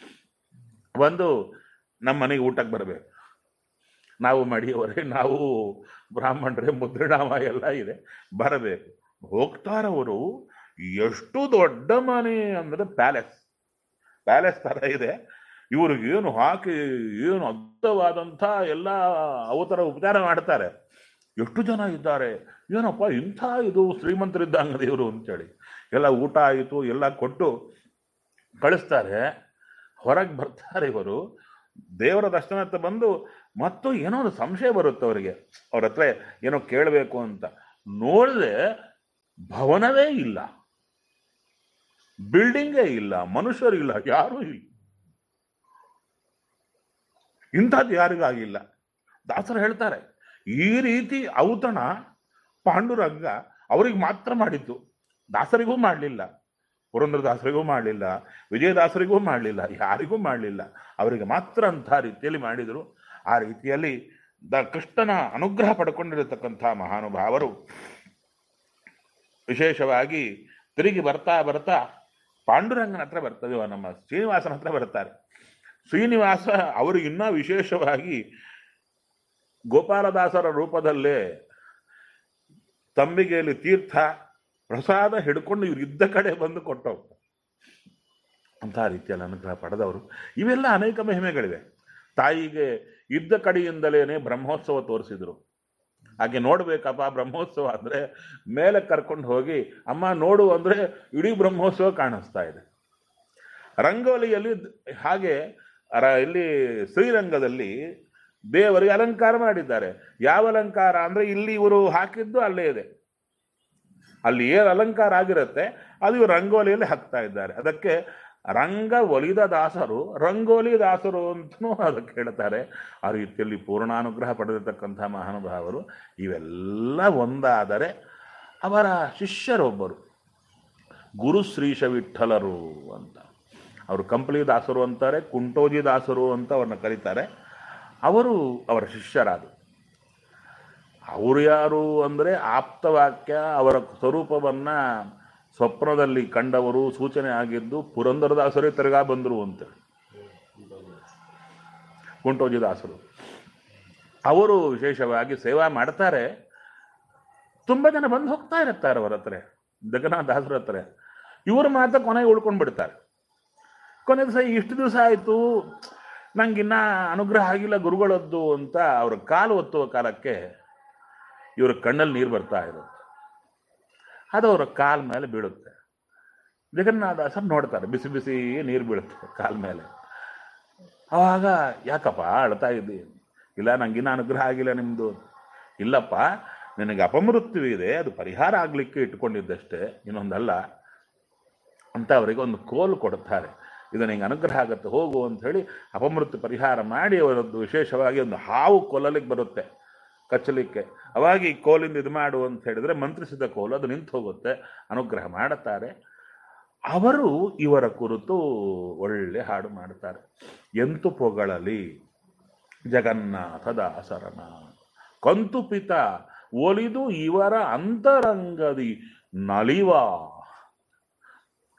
ಬಂದು ನಮ್ಮ ಮನೆಗೆ ಊಟಕ್ಕೆ ಬರಬೇಕು ನಾವು ಮಡಿಯವರೇ ನಾವು ಬ್ರಾಹ್ಮಣರೇ ಮುದ್ರಣಾಮ ಎಲ್ಲ ಇದೆ ಬರಬೇಕು ಹೋಗ್ತಾರವರು ಎಷ್ಟು ದೊಡ್ಡ ಮನೆ ಅಂದರೆ ಪ್ಯಾಲೆಸ್ ಪ್ಯಾಲೆಸ್ ಥರ ಇದೆ ಇವ್ರಿಗೆ ಏನು ಹಾಕಿ ಏನು ಅದ್ಭುತವಾದಂಥ ಎಲ್ಲ ಅವತರ ಉಪಚಾರ ಮಾಡ್ತಾರೆ ಎಷ್ಟು ಜನ ಇದ್ದಾರೆ ಏನಪ್ಪ ಇಂಥ ಇದು ಶ್ರೀಮಂತರಿದ್ದಂಗೆ ಇವರು ಅಂತೇಳಿ ಎಲ್ಲ ಊಟ ಆಯಿತು ಎಲ್ಲ ಕೊಟ್ಟು ಕಳಿಸ್ತಾರೆ ಹೊರಗೆ ಬರ್ತಾರೆ ಇವರು ದೇವರ ದರ್ಶನ ಹತ್ರ ಬಂದು ಮತ್ತು ಏನೋ ಒಂದು ಸಂಶಯ ಬರುತ್ತೆ ಅವರಿಗೆ ಅವ್ರ ಹತ್ರ ಏನೋ ಕೇಳಬೇಕು ಅಂತ ನೋಡಿದ್ರೆ ಭವನವೇ ಇಲ್ಲ ಬಿಲ್ಡಿಂಗೇ ಇಲ್ಲ ಮನುಷ್ಯರಿಲ್ಲ ಯಾರೂ ಇಲ್ಲ ಇಂಥದ್ದು ಯಾರಿಗಾಗಿಲ್ಲ ದಾಸರು ಹೇಳ್ತಾರೆ ಈ ರೀತಿ ಔತಣ ಪಾಂಡುರಂಗ ಅವ್ರಿಗೆ ಮಾತ್ರ ಮಾಡಿದ್ದು ದಾಸರಿಗೂ ಮಾಡಲಿಲ್ಲ ಪುರಂದ್ರದಾಸರಿಗೂ ಮಾಡಲಿಲ್ಲ ವಿಜಯದಾಸರಿಗೂ ಮಾಡಲಿಲ್ಲ ಯಾರಿಗೂ ಮಾಡಲಿಲ್ಲ ಅವರಿಗೆ ಮಾತ್ರ ಅಂಥ ರೀತಿಯಲ್ಲಿ ಮಾಡಿದರು ಆ ರೀತಿಯಲ್ಲಿ ದ ಕೃಷ್ಣನ ಅನುಗ್ರಹ ಪಡ್ಕೊಂಡಿರತಕ್ಕಂಥ ಮಹಾನುಭಾವರು ವಿಶೇಷವಾಗಿ ತಿರುಗಿ ಬರ್ತಾ ಬರ್ತಾ ಪಾಂಡುರಂಗನ ಹತ್ರ ಬರ್ತದೆ ನಮ್ಮ ಶ್ರೀನಿವಾಸನ ಹತ್ರ ಬರ್ತಾರೆ ಶ್ರೀನಿವಾಸ ಅವರು ಇನ್ನೂ ವಿಶೇಷವಾಗಿ ಗೋಪಾಲದಾಸರ ರೂಪದಲ್ಲೇ ತಂಬಿಗೆಯಲ್ಲಿ ತೀರ್ಥ ಪ್ರಸಾದ ಹಿಡ್ಕೊಂಡು ಇವ್ರು ಇದ್ದ ಕಡೆ ಬಂದು ಕೊಟ್ಟೋಗ್ತಾರೆ ಅಂಥ ರೀತಿಯಲ್ಲಿ ಅನುಗ್ರಹ ಪಡೆದವರು ಇವೆಲ್ಲ ಅನೇಕ ಮಹಿಮೆಗಳಿವೆ ತಾಯಿಗೆ ಇದ್ದ ಕಡೆಯಿಂದಲೇ ಬ್ರಹ್ಮೋತ್ಸವ ತೋರಿಸಿದ್ರು ಹಾಗೆ ನೋಡ್ಬೇಕಪ್ಪ ಬ್ರಹ್ಮೋತ್ಸವ ಅಂದ್ರೆ ಮೇಲೆ ಕರ್ಕೊಂಡು ಹೋಗಿ ಅಮ್ಮ ನೋಡು ಅಂದ್ರೆ ಇಡೀ ಬ್ರಹ್ಮೋತ್ಸವ ಕಾಣಿಸ್ತಾ ಇದೆ ರಂಗೋಲಿಯಲ್ಲಿ ಹಾಗೆ ರ- ಇಲ್ಲಿ ಶ್ರೀರಂಗದಲ್ಲಿ ದೇವರಿಗೆ ಅಲಂಕಾರ ಮಾಡಿದ್ದಾರೆ ಯಾವ ಅಲಂಕಾರ ಅಂದ್ರೆ ಇಲ್ಲಿ ಇವರು ಹಾಕಿದ್ದು ಅಲ್ಲೇ ಇದೆ ಅಲ್ಲಿ ಏನು ಅಲಂಕಾರ ಆಗಿರುತ್ತೆ ಅದು ಇವರು ರಂಗೋಲಿಯಲ್ಲಿ ಹಾಕ್ತಾ ಇದ್ದಾರೆ ಅದಕ್ಕೆ ರಂಗ ಒಲಿದ ದಾಸರು ರಂಗೋಲಿ ದಾಸರು ಅಂತಲೂ ಅದಕ್ಕೆ ಹೇಳ್ತಾರೆ ಆ ರೀತಿಯಲ್ಲಿ ಪೂರ್ಣಾನುಗ್ರಹ ಪಡೆದಿರ್ತಕ್ಕಂಥ ಮಹಾನುಭಾವರು ಇವೆಲ್ಲ ಒಂದಾದರೆ ಅವರ ಶಿಷ್ಯರೊಬ್ಬರು ಗುರು ಶ್ರೀಶ ವಿಠಲರು ಅಂತ ಅವರು ಕಂಪ್ಲಿ ದಾಸರು ಅಂತಾರೆ ಕುಂಟೋಜಿ ದಾಸರು ಅಂತ ಅವ್ರನ್ನ ಕರೀತಾರೆ ಅವರು ಅವರ ಶಿಷ್ಯರಾದರು ಅವರು ಯಾರು ಅಂದರೆ ಆಪ್ತವಾಕ್ಯ ಅವರ ಸ್ವರೂಪವನ್ನು ಸ್ವಪ್ನದಲ್ಲಿ ಕಂಡವರು ಸೂಚನೆ ಆಗಿದ್ದು ಪುರಂದರದಾಸರೇ ತಿರುಗಾ ಬಂದರು ಅಂತ ಕುಂಟೋಜಿ ದಾಸರು ಅವರು ವಿಶೇಷವಾಗಿ ಸೇವಾ ಮಾಡ್ತಾರೆ ತುಂಬ ಜನ ಬಂದು ಹೋಗ್ತಾ ಇರುತ್ತಾರೆ ಅವರ ಹತ್ರ ಜಗನ್ನಾಥ ದಾಸರ ಹತ್ರ ಇವರು ಮಾತ್ರ ಕೊನೆಗೆ ಉಳ್ಕೊಂಡು ಬಿಡ್ತಾರೆ ಕೊನೆ ದಿವಸ ಇಷ್ಟು ದಿವಸ ಆಯಿತು ನಂಗಿನ್ನ ಅನುಗ್ರಹ ಆಗಿಲ್ಲ ಗುರುಗಳದ್ದು ಅಂತ ಅವ್ರ ಕಾಲು ಒತ್ತುವ ಕಾಲಕ್ಕೆ ಇವ್ರ ಕಣ್ಣಲ್ಲಿ ನೀರು ಬರ್ತಾ ಇರುತ್ತೆ ಅದು ಅವರ ಕಾಲ ಮೇಲೆ ಬೀಳುತ್ತೆ ಜಗನ್ನಾಥದಾಸರು ನೋಡ್ತಾರೆ ಬಿಸಿ ಬಿಸಿ ನೀರು ಬೀಳುತ್ತೆ ಕಾಲ ಮೇಲೆ ಅವಾಗ ಯಾಕಪ್ಪ ಅಳ್ತಾ ಇದ್ದಿ ಇಲ್ಲ ನಂಗಿನ್ನ ಅನುಗ್ರಹ ಆಗಿಲ್ಲ ನಿಮ್ಮದು ಇಲ್ಲಪ್ಪ ನಿನಗೆ ಅಪಮೃತ್ಯು ಇದೆ ಅದು ಪರಿಹಾರ ಆಗಲಿಕ್ಕೆ ಇಟ್ಕೊಂಡಿದ್ದಷ್ಟೇ ಇನ್ನೊಂದಲ್ಲ ಅಂತ ಅವರಿಗೆ ಒಂದು ಕೋಲು ಕೊಡುತ್ತಾರೆ ಇದು ನಿಂಗೆ ಅನುಗ್ರಹ ಆಗುತ್ತೆ ಹೋಗು ಅಂತ ಹೇಳಿ ಅಪಮೃತ್ಯು ಪರಿಹಾರ ಮಾಡಿ ಅವರದ್ದು ವಿಶೇಷವಾಗಿ ಒಂದು ಹಾವು ಕೊಲ್ಲಲಿಕ್ಕೆ ಬರುತ್ತೆ ಕಚ್ಚಲಿಕ್ಕೆ ಅವಾಗ ಈ ಕೋಲಿಂದ ಇದು ಮಾಡು ಅಂತ ಹೇಳಿದ್ರೆ ಮಂತ್ರಿಸಿದ ಕೋಲು ಅದು ನಿಂತು ಹೋಗುತ್ತೆ ಅನುಗ್ರಹ ಮಾಡುತ್ತಾರೆ ಅವರು ಇವರ ಕುರಿತು ಒಳ್ಳೆ ಹಾಡು ಮಾಡುತ್ತಾರೆ ಎಂತು ಪೊಗಳಲಿ ಜಗನ್ನಾಥ ದಾಸರನ ಕಂತು ಪಿತ ಒಲಿದು ಇವರ ಅಂತರಂಗದಿ ನಲಿವ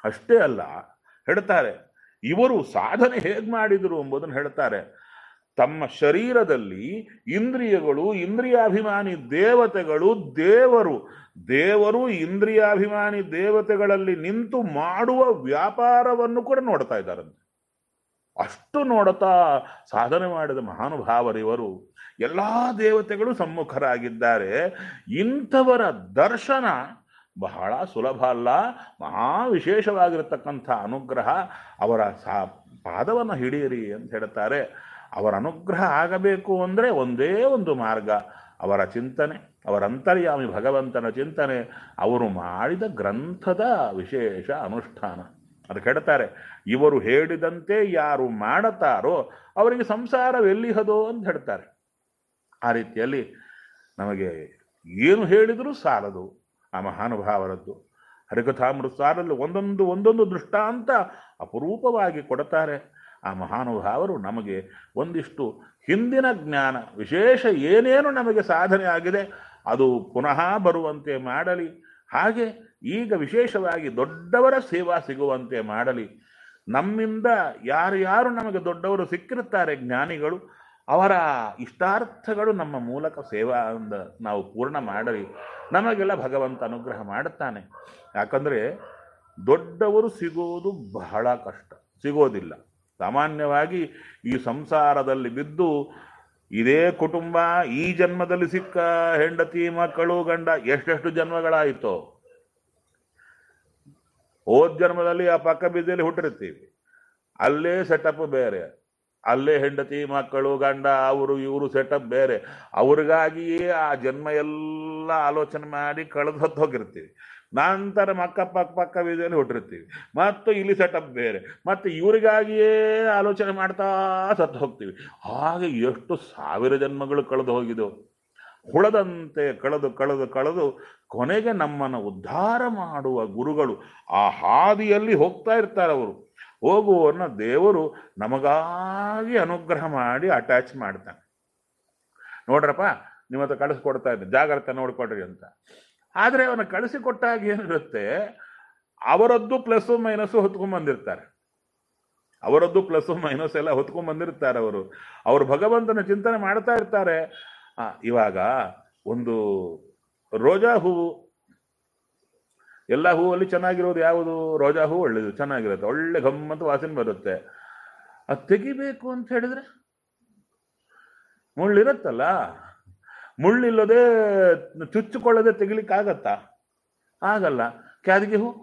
ಅಷ್ಟೇ ಅಲ್ಲ ಹೇಳ್ತಾರೆ ಇವರು ಸಾಧನೆ ಹೇಗೆ ಮಾಡಿದರು ಎಂಬುದನ್ನು ಹೇಳ್ತಾರೆ ತಮ್ಮ ಶರೀರದಲ್ಲಿ ಇಂದ್ರಿಯಗಳು ಇಂದ್ರಿಯಾಭಿಮಾನಿ ದೇವತೆಗಳು ದೇವರು ದೇವರು ಇಂದ್ರಿಯಾಭಿಮಾನಿ ದೇವತೆಗಳಲ್ಲಿ ನಿಂತು ಮಾಡುವ ವ್ಯಾಪಾರವನ್ನು ಕೂಡ ನೋಡ್ತಾ ಇದ್ದಾರಂತೆ ಅಷ್ಟು ನೋಡುತ್ತಾ ಸಾಧನೆ ಮಾಡಿದ ಮಹಾನುಭಾವರಿವರು ಎಲ್ಲಾ ದೇವತೆಗಳು ಸಮ್ಮುಖರಾಗಿದ್ದಾರೆ ಇಂಥವರ ದರ್ಶನ ಬಹಳ ಸುಲಭ ಅಲ್ಲ ಮಹಾ ವಿಶೇಷವಾಗಿರತಕ್ಕಂಥ ಅನುಗ್ರಹ ಅವರ ಸಾ ಪಾದವನ್ನು ಹಿಡಿಯಿರಿ ಅಂತ ಹೇಳ್ತಾರೆ ಅವರ ಅನುಗ್ರಹ ಆಗಬೇಕು ಅಂದರೆ ಒಂದೇ ಒಂದು ಮಾರ್ಗ ಅವರ ಚಿಂತನೆ ಅವರ ಅಂತರ್ಯಾಮಿ ಭಗವಂತನ ಚಿಂತನೆ ಅವರು ಮಾಡಿದ ಗ್ರಂಥದ ವಿಶೇಷ ಅನುಷ್ಠಾನ ಅದಕ್ಕೆ ಹೇಳ್ತಾರೆ ಇವರು ಹೇಳಿದಂತೆ ಯಾರು ಮಾಡುತ್ತಾರೋ ಅವರಿಗೆ ಸಂಸಾರವೆಲ್ಲಿಹದೋ ಅಂತ ಹೇಳ್ತಾರೆ ಆ ರೀತಿಯಲ್ಲಿ ನಮಗೆ ಏನು ಹೇಳಿದರೂ ಸಾಲದು ಆ ಮಹಾನುಭಾವರದ್ದು ಹರಿಕಥಾಮೃತ ಸಾರಲು ಒಂದೊಂದು ಒಂದೊಂದು ದೃಷ್ಟಾಂತ ಅಪರೂಪವಾಗಿ ಕೊಡುತ್ತಾರೆ ಆ ಮಹಾನುಭಾವರು ನಮಗೆ ಒಂದಿಷ್ಟು ಹಿಂದಿನ ಜ್ಞಾನ ವಿಶೇಷ ಏನೇನು ನಮಗೆ ಸಾಧನೆ ಆಗಿದೆ ಅದು ಪುನಃ ಬರುವಂತೆ ಮಾಡಲಿ ಹಾಗೆ ಈಗ ವಿಶೇಷವಾಗಿ ದೊಡ್ಡವರ ಸೇವಾ ಸಿಗುವಂತೆ ಮಾಡಲಿ ನಮ್ಮಿಂದ ಯಾರು ಯಾರು ನಮಗೆ ದೊಡ್ಡವರು ಸಿಕ್ಕಿರುತ್ತಾರೆ ಜ್ಞಾನಿಗಳು ಅವರ ಇಷ್ಟಾರ್ಥಗಳು ನಮ್ಮ ಮೂಲಕ ಸೇವಾದಿಂದ ನಾವು ಪೂರ್ಣ ಮಾಡಲಿ ನಮಗೆಲ್ಲ ಭಗವಂತ ಅನುಗ್ರಹ ಮಾಡುತ್ತಾನೆ ಯಾಕಂದರೆ ದೊಡ್ಡವರು ಸಿಗೋದು ಬಹಳ ಕಷ್ಟ ಸಿಗೋದಿಲ್ಲ ಸಾಮಾನ್ಯವಾಗಿ ಈ ಸಂಸಾರದಲ್ಲಿ ಬಿದ್ದು ಇದೇ ಕುಟುಂಬ ಈ ಜನ್ಮದಲ್ಲಿ ಸಿಕ್ಕ ಹೆಂಡತಿ ಮಕ್ಕಳು ಗಂಡ ಎಷ್ಟೆಷ್ಟು ಜನ್ಮಗಳಾಯಿತೋ ಹೋದ್ ಜನ್ಮದಲ್ಲಿ ಆ ಪಕ್ಕ ಬೀದಿಯಲ್ಲಿ ಹುಟ್ಟಿರ್ತೀವಿ ಅಲ್ಲೇ ಸೆಟಪ್ ಬೇರೆ ಅಲ್ಲೇ ಹೆಂಡತಿ ಮಕ್ಕಳು ಗಂಡ ಅವರು ಇವರು ಸೆಟಪ್ ಬೇರೆ ಅವ್ರಿಗಾಗಿಯೇ ಆ ಜನ್ಮ ಎಲ್ಲ ಆಲೋಚನೆ ಮಾಡಿ ಕಳೆದು ಹೊತ್ತು ಹೋಗಿರ್ತೀವಿ ನಂತರ ಮಕ್ಕ ಪಕ್ಕ ಪಕ್ಕ ಬೀದಿಯಲ್ಲಿ ಹುಟ್ಟಿರ್ತೀವಿ ಮತ್ತು ಇಲ್ಲಿ ಸೆಟಪ್ ಬೇರೆ ಮತ್ತು ಇವರಿಗಾಗಿಯೇ ಆಲೋಚನೆ ಮಾಡ್ತಾ ಸತ್ತು ಹೋಗ್ತೀವಿ ಹಾಗೆ ಎಷ್ಟು ಸಾವಿರ ಜನ್ಮಗಳು ಕಳೆದು ಹೋಗಿದೆವು ಹುಳದಂತೆ ಕಳೆದು ಕಳೆದು ಕಳೆದು ಕೊನೆಗೆ ನಮ್ಮನ್ನು ಉದ್ಧಾರ ಮಾಡುವ ಗುರುಗಳು ಆ ಹಾದಿಯಲ್ಲಿ ಹೋಗ್ತಾ ಇರ್ತಾರೆ ಅವರು ಹೋಗುವವನ್ನ ದೇವರು ನಮಗಾಗಿ ಅನುಗ್ರಹ ಮಾಡಿ ಅಟ್ಯಾಚ್ ಮಾಡ್ತಾನೆ ನೋಡ್ರಪ್ಪ ನಿಮ್ಮ ಹತ್ರ ಕಳಿಸ್ಕೊಡ್ತಾ ಇದ್ದೆ ಜಾಗ್ರತೆ ನೋಡ್ಕೊಡ್ರಿ ಅಂತ ಆದರೆ ಅವನ ಕಳಿಸಿಕೊಟ್ಟಾಗ ಏನಿರುತ್ತೆ ಅವರದ್ದು ಪ್ಲಸ್ಸು ಮೈನಸ್ಸು ಹೊತ್ಕೊಂಡ್ ಬಂದಿರ್ತಾರೆ ಅವರದ್ದು ಪ್ಲಸ್ಸು ಮೈನಸ್ ಎಲ್ಲ ಹೊತ್ಕೊಂಡ್ ಬಂದಿರ್ತಾರೆ ಅವರು ಅವರು ಭಗವಂತನ ಚಿಂತನೆ ಮಾಡ್ತಾ ಇರ್ತಾರೆ ಆ, ಇವಾಗ ಒಂದು ರೋಜಾ ಹೂವು ಎಲ್ಲ ಹೂವಲ್ಲಿ ಚೆನ್ನಾಗಿರೋದು ಯಾವುದು ರೋಜಾ ಹೂವು ಒಳ್ಳೇದು ಚೆನ್ನಾಗಿರುತ್ತೆ ಒಳ್ಳೆ ಗಮ್ಮತ್ತು ವಾಸನೆ ಬರುತ್ತೆ ಅದು ತೆಗಿಬೇಕು ಅಂತ ಹೇಳಿದ್ರೆ ಮುಳ್ಳಿರುತ್ತಲ್ಲ ಮುಳ್ಳಿಲ್ಲದೆ ಚುಚ್ಚಿಕೊಳ್ಳದೆ ತೆಗಿಲಿಕ್ಕಾಗತ್ತಾ ಆಗಲ್ಲ ಕ್ಯಾದಿಗೆ ಹೂ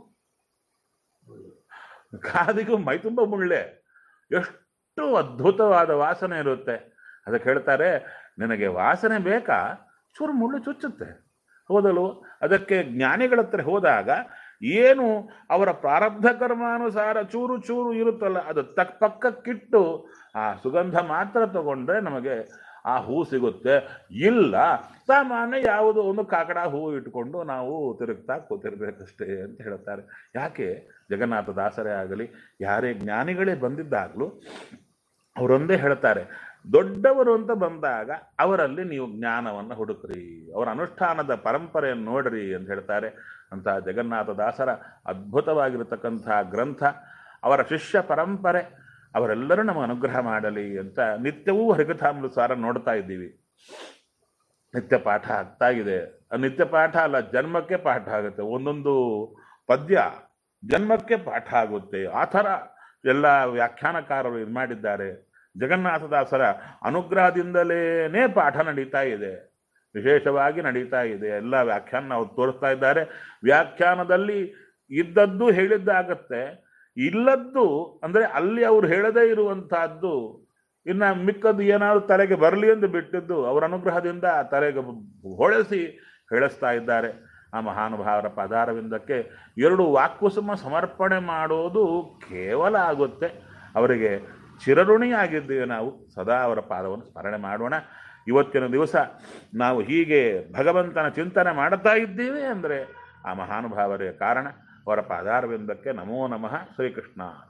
ಕಾದಿಗೂ ಮೈ ತುಂಬ ಮುಳ್ಳೆ ಎಷ್ಟು ಅದ್ಭುತವಾದ ವಾಸನೆ ಇರುತ್ತೆ ಅದಕ್ಕೆ ಹೇಳ್ತಾರೆ ನಿನಗೆ ವಾಸನೆ ಬೇಕಾ ಚೂರು ಮುಳ್ಳು ಚುಚ್ಚುತ್ತೆ ಹೋದಲು ಅದಕ್ಕೆ ಜ್ಞಾನಿಗಳ ಹತ್ರ ಹೋದಾಗ ಏನು ಅವರ ಪ್ರಾರಬ್ಧ ಕರ್ಮಾನುಸಾರ ಚೂರು ಚೂರು ಇರುತ್ತಲ್ಲ ಅದು ತಕ್ ಪಕ್ಕಕ್ಕಿಟ್ಟು ಆ ಸುಗಂಧ ಮಾತ್ರ ತಗೊಂಡ್ರೆ ನಮಗೆ ಆ ಹೂ ಸಿಗುತ್ತೆ ಇಲ್ಲ ಸಾಮಾನ್ಯ ಯಾವುದೋ ಒಂದು ಕಾಕಡ ಹೂ ಇಟ್ಕೊಂಡು ನಾವು ತಿರುಗ್ತಾ ಕೂತಿರ್ಬೇಕಷ್ಟೇ ಅಂತ ಹೇಳ್ತಾರೆ ಯಾಕೆ ಜಗನ್ನಾಥ ದಾಸರೇ ಆಗಲಿ ಯಾರೇ ಜ್ಞಾನಿಗಳೇ ಬಂದಿದ್ದಾಗಲೂ ಅವರೊಂದೇ ಹೇಳ್ತಾರೆ ದೊಡ್ಡವರು ಅಂತ ಬಂದಾಗ ಅವರಲ್ಲಿ ನೀವು ಜ್ಞಾನವನ್ನು ಹುಡುಕ್ರಿ ಅವರ ಅನುಷ್ಠಾನದ ಪರಂಪರೆಯನ್ನು ನೋಡ್ರಿ ಅಂತ ಹೇಳ್ತಾರೆ ಅಂತ ಜಗನ್ನಾಥ ದಾಸರ ಅದ್ಭುತವಾಗಿರತಕ್ಕಂಥ ಗ್ರಂಥ ಅವರ ಶಿಷ್ಯ ಪರಂಪರೆ ಅವರೆಲ್ಲರೂ ನಮಗೆ ಅನುಗ್ರಹ ಮಾಡಲಿ ಅಂತ ನಿತ್ಯವೂ ಹರಿಕಥಾಮೃತಸಾರ ನೋಡ್ತಾ ಇದ್ದೀವಿ ನಿತ್ಯ ಪಾಠ ಆಗ್ತಾ ಇದೆ ಆ ನಿತ್ಯ ಪಾಠ ಅಲ್ಲ ಜನ್ಮಕ್ಕೆ ಪಾಠ ಆಗುತ್ತೆ ಒಂದೊಂದು ಪದ್ಯ ಜನ್ಮಕ್ಕೆ ಪಾಠ ಆಗುತ್ತೆ ಆ ಥರ ಎಲ್ಲ ವ್ಯಾಖ್ಯಾನಕಾರರು ಇದು ಮಾಡಿದ್ದಾರೆ ಜಗನ್ನಾಥದಾಸರ ಅನುಗ್ರಹದಿಂದಲೇ ಪಾಠ ನಡೀತಾ ಇದೆ ವಿಶೇಷವಾಗಿ ನಡೀತಾ ಇದೆ ಎಲ್ಲ ವ್ಯಾಖ್ಯಾನ ಅವ್ರು ತೋರಿಸ್ತಾ ಇದ್ದಾರೆ ವ್ಯಾಖ್ಯಾನದಲ್ಲಿ ಇದ್ದದ್ದು ಹೇಳಿದ್ದಾಗತ್ತೆ ಇಲ್ಲದ್ದು ಅಂದ್ರೆ ಅಲ್ಲಿ ಅವ್ರು ಹೇಳದೇ ಇರುವಂತಹದ್ದು ಇನ್ನ ಮಿಕ್ಕದ್ದು ಏನಾದ್ರು ತಲೆಗೆ ಬರಲಿ ಎಂದು ಬಿಟ್ಟಿದ್ದು ಅವರ ಅನುಗ್ರಹದಿಂದ ತಲೆಗೆ ಹೊಳೆಸಿ ಹೇಳಿಸ್ತಾ ಇದ್ದಾರೆ ಆ ಮಹಾನುಭಾವರ ಪದಾರವಿಂದಕ್ಕೆ ಎರಡು ವಾಕ್ಕುಸುಮ ಸಮರ್ಪಣೆ ಮಾಡೋದು ಕೇವಲ ಆಗುತ್ತೆ ಅವರಿಗೆ ಚಿರಋಣಿಯಾಗಿದ್ದೇವೆ ನಾವು ಸದಾ ಅವರ ಪಾದವನ್ನು ಸ್ಮರಣೆ ಮಾಡೋಣ ಇವತ್ತಿನ ದಿವಸ ನಾವು ಹೀಗೆ ಭಗವಂತನ ಚಿಂತನೆ ಮಾಡ್ತಾ ಇದ್ದೀವಿ ಅಂದರೆ ಆ ಮಹಾನುಭಾವರೇ ಕಾರಣ ಅವರ ಪಾದಾರವಿಂದಕ್ಕೆ ನಮೋ ನಮಃ ಶ್ರೀಕೃಷ್ಣ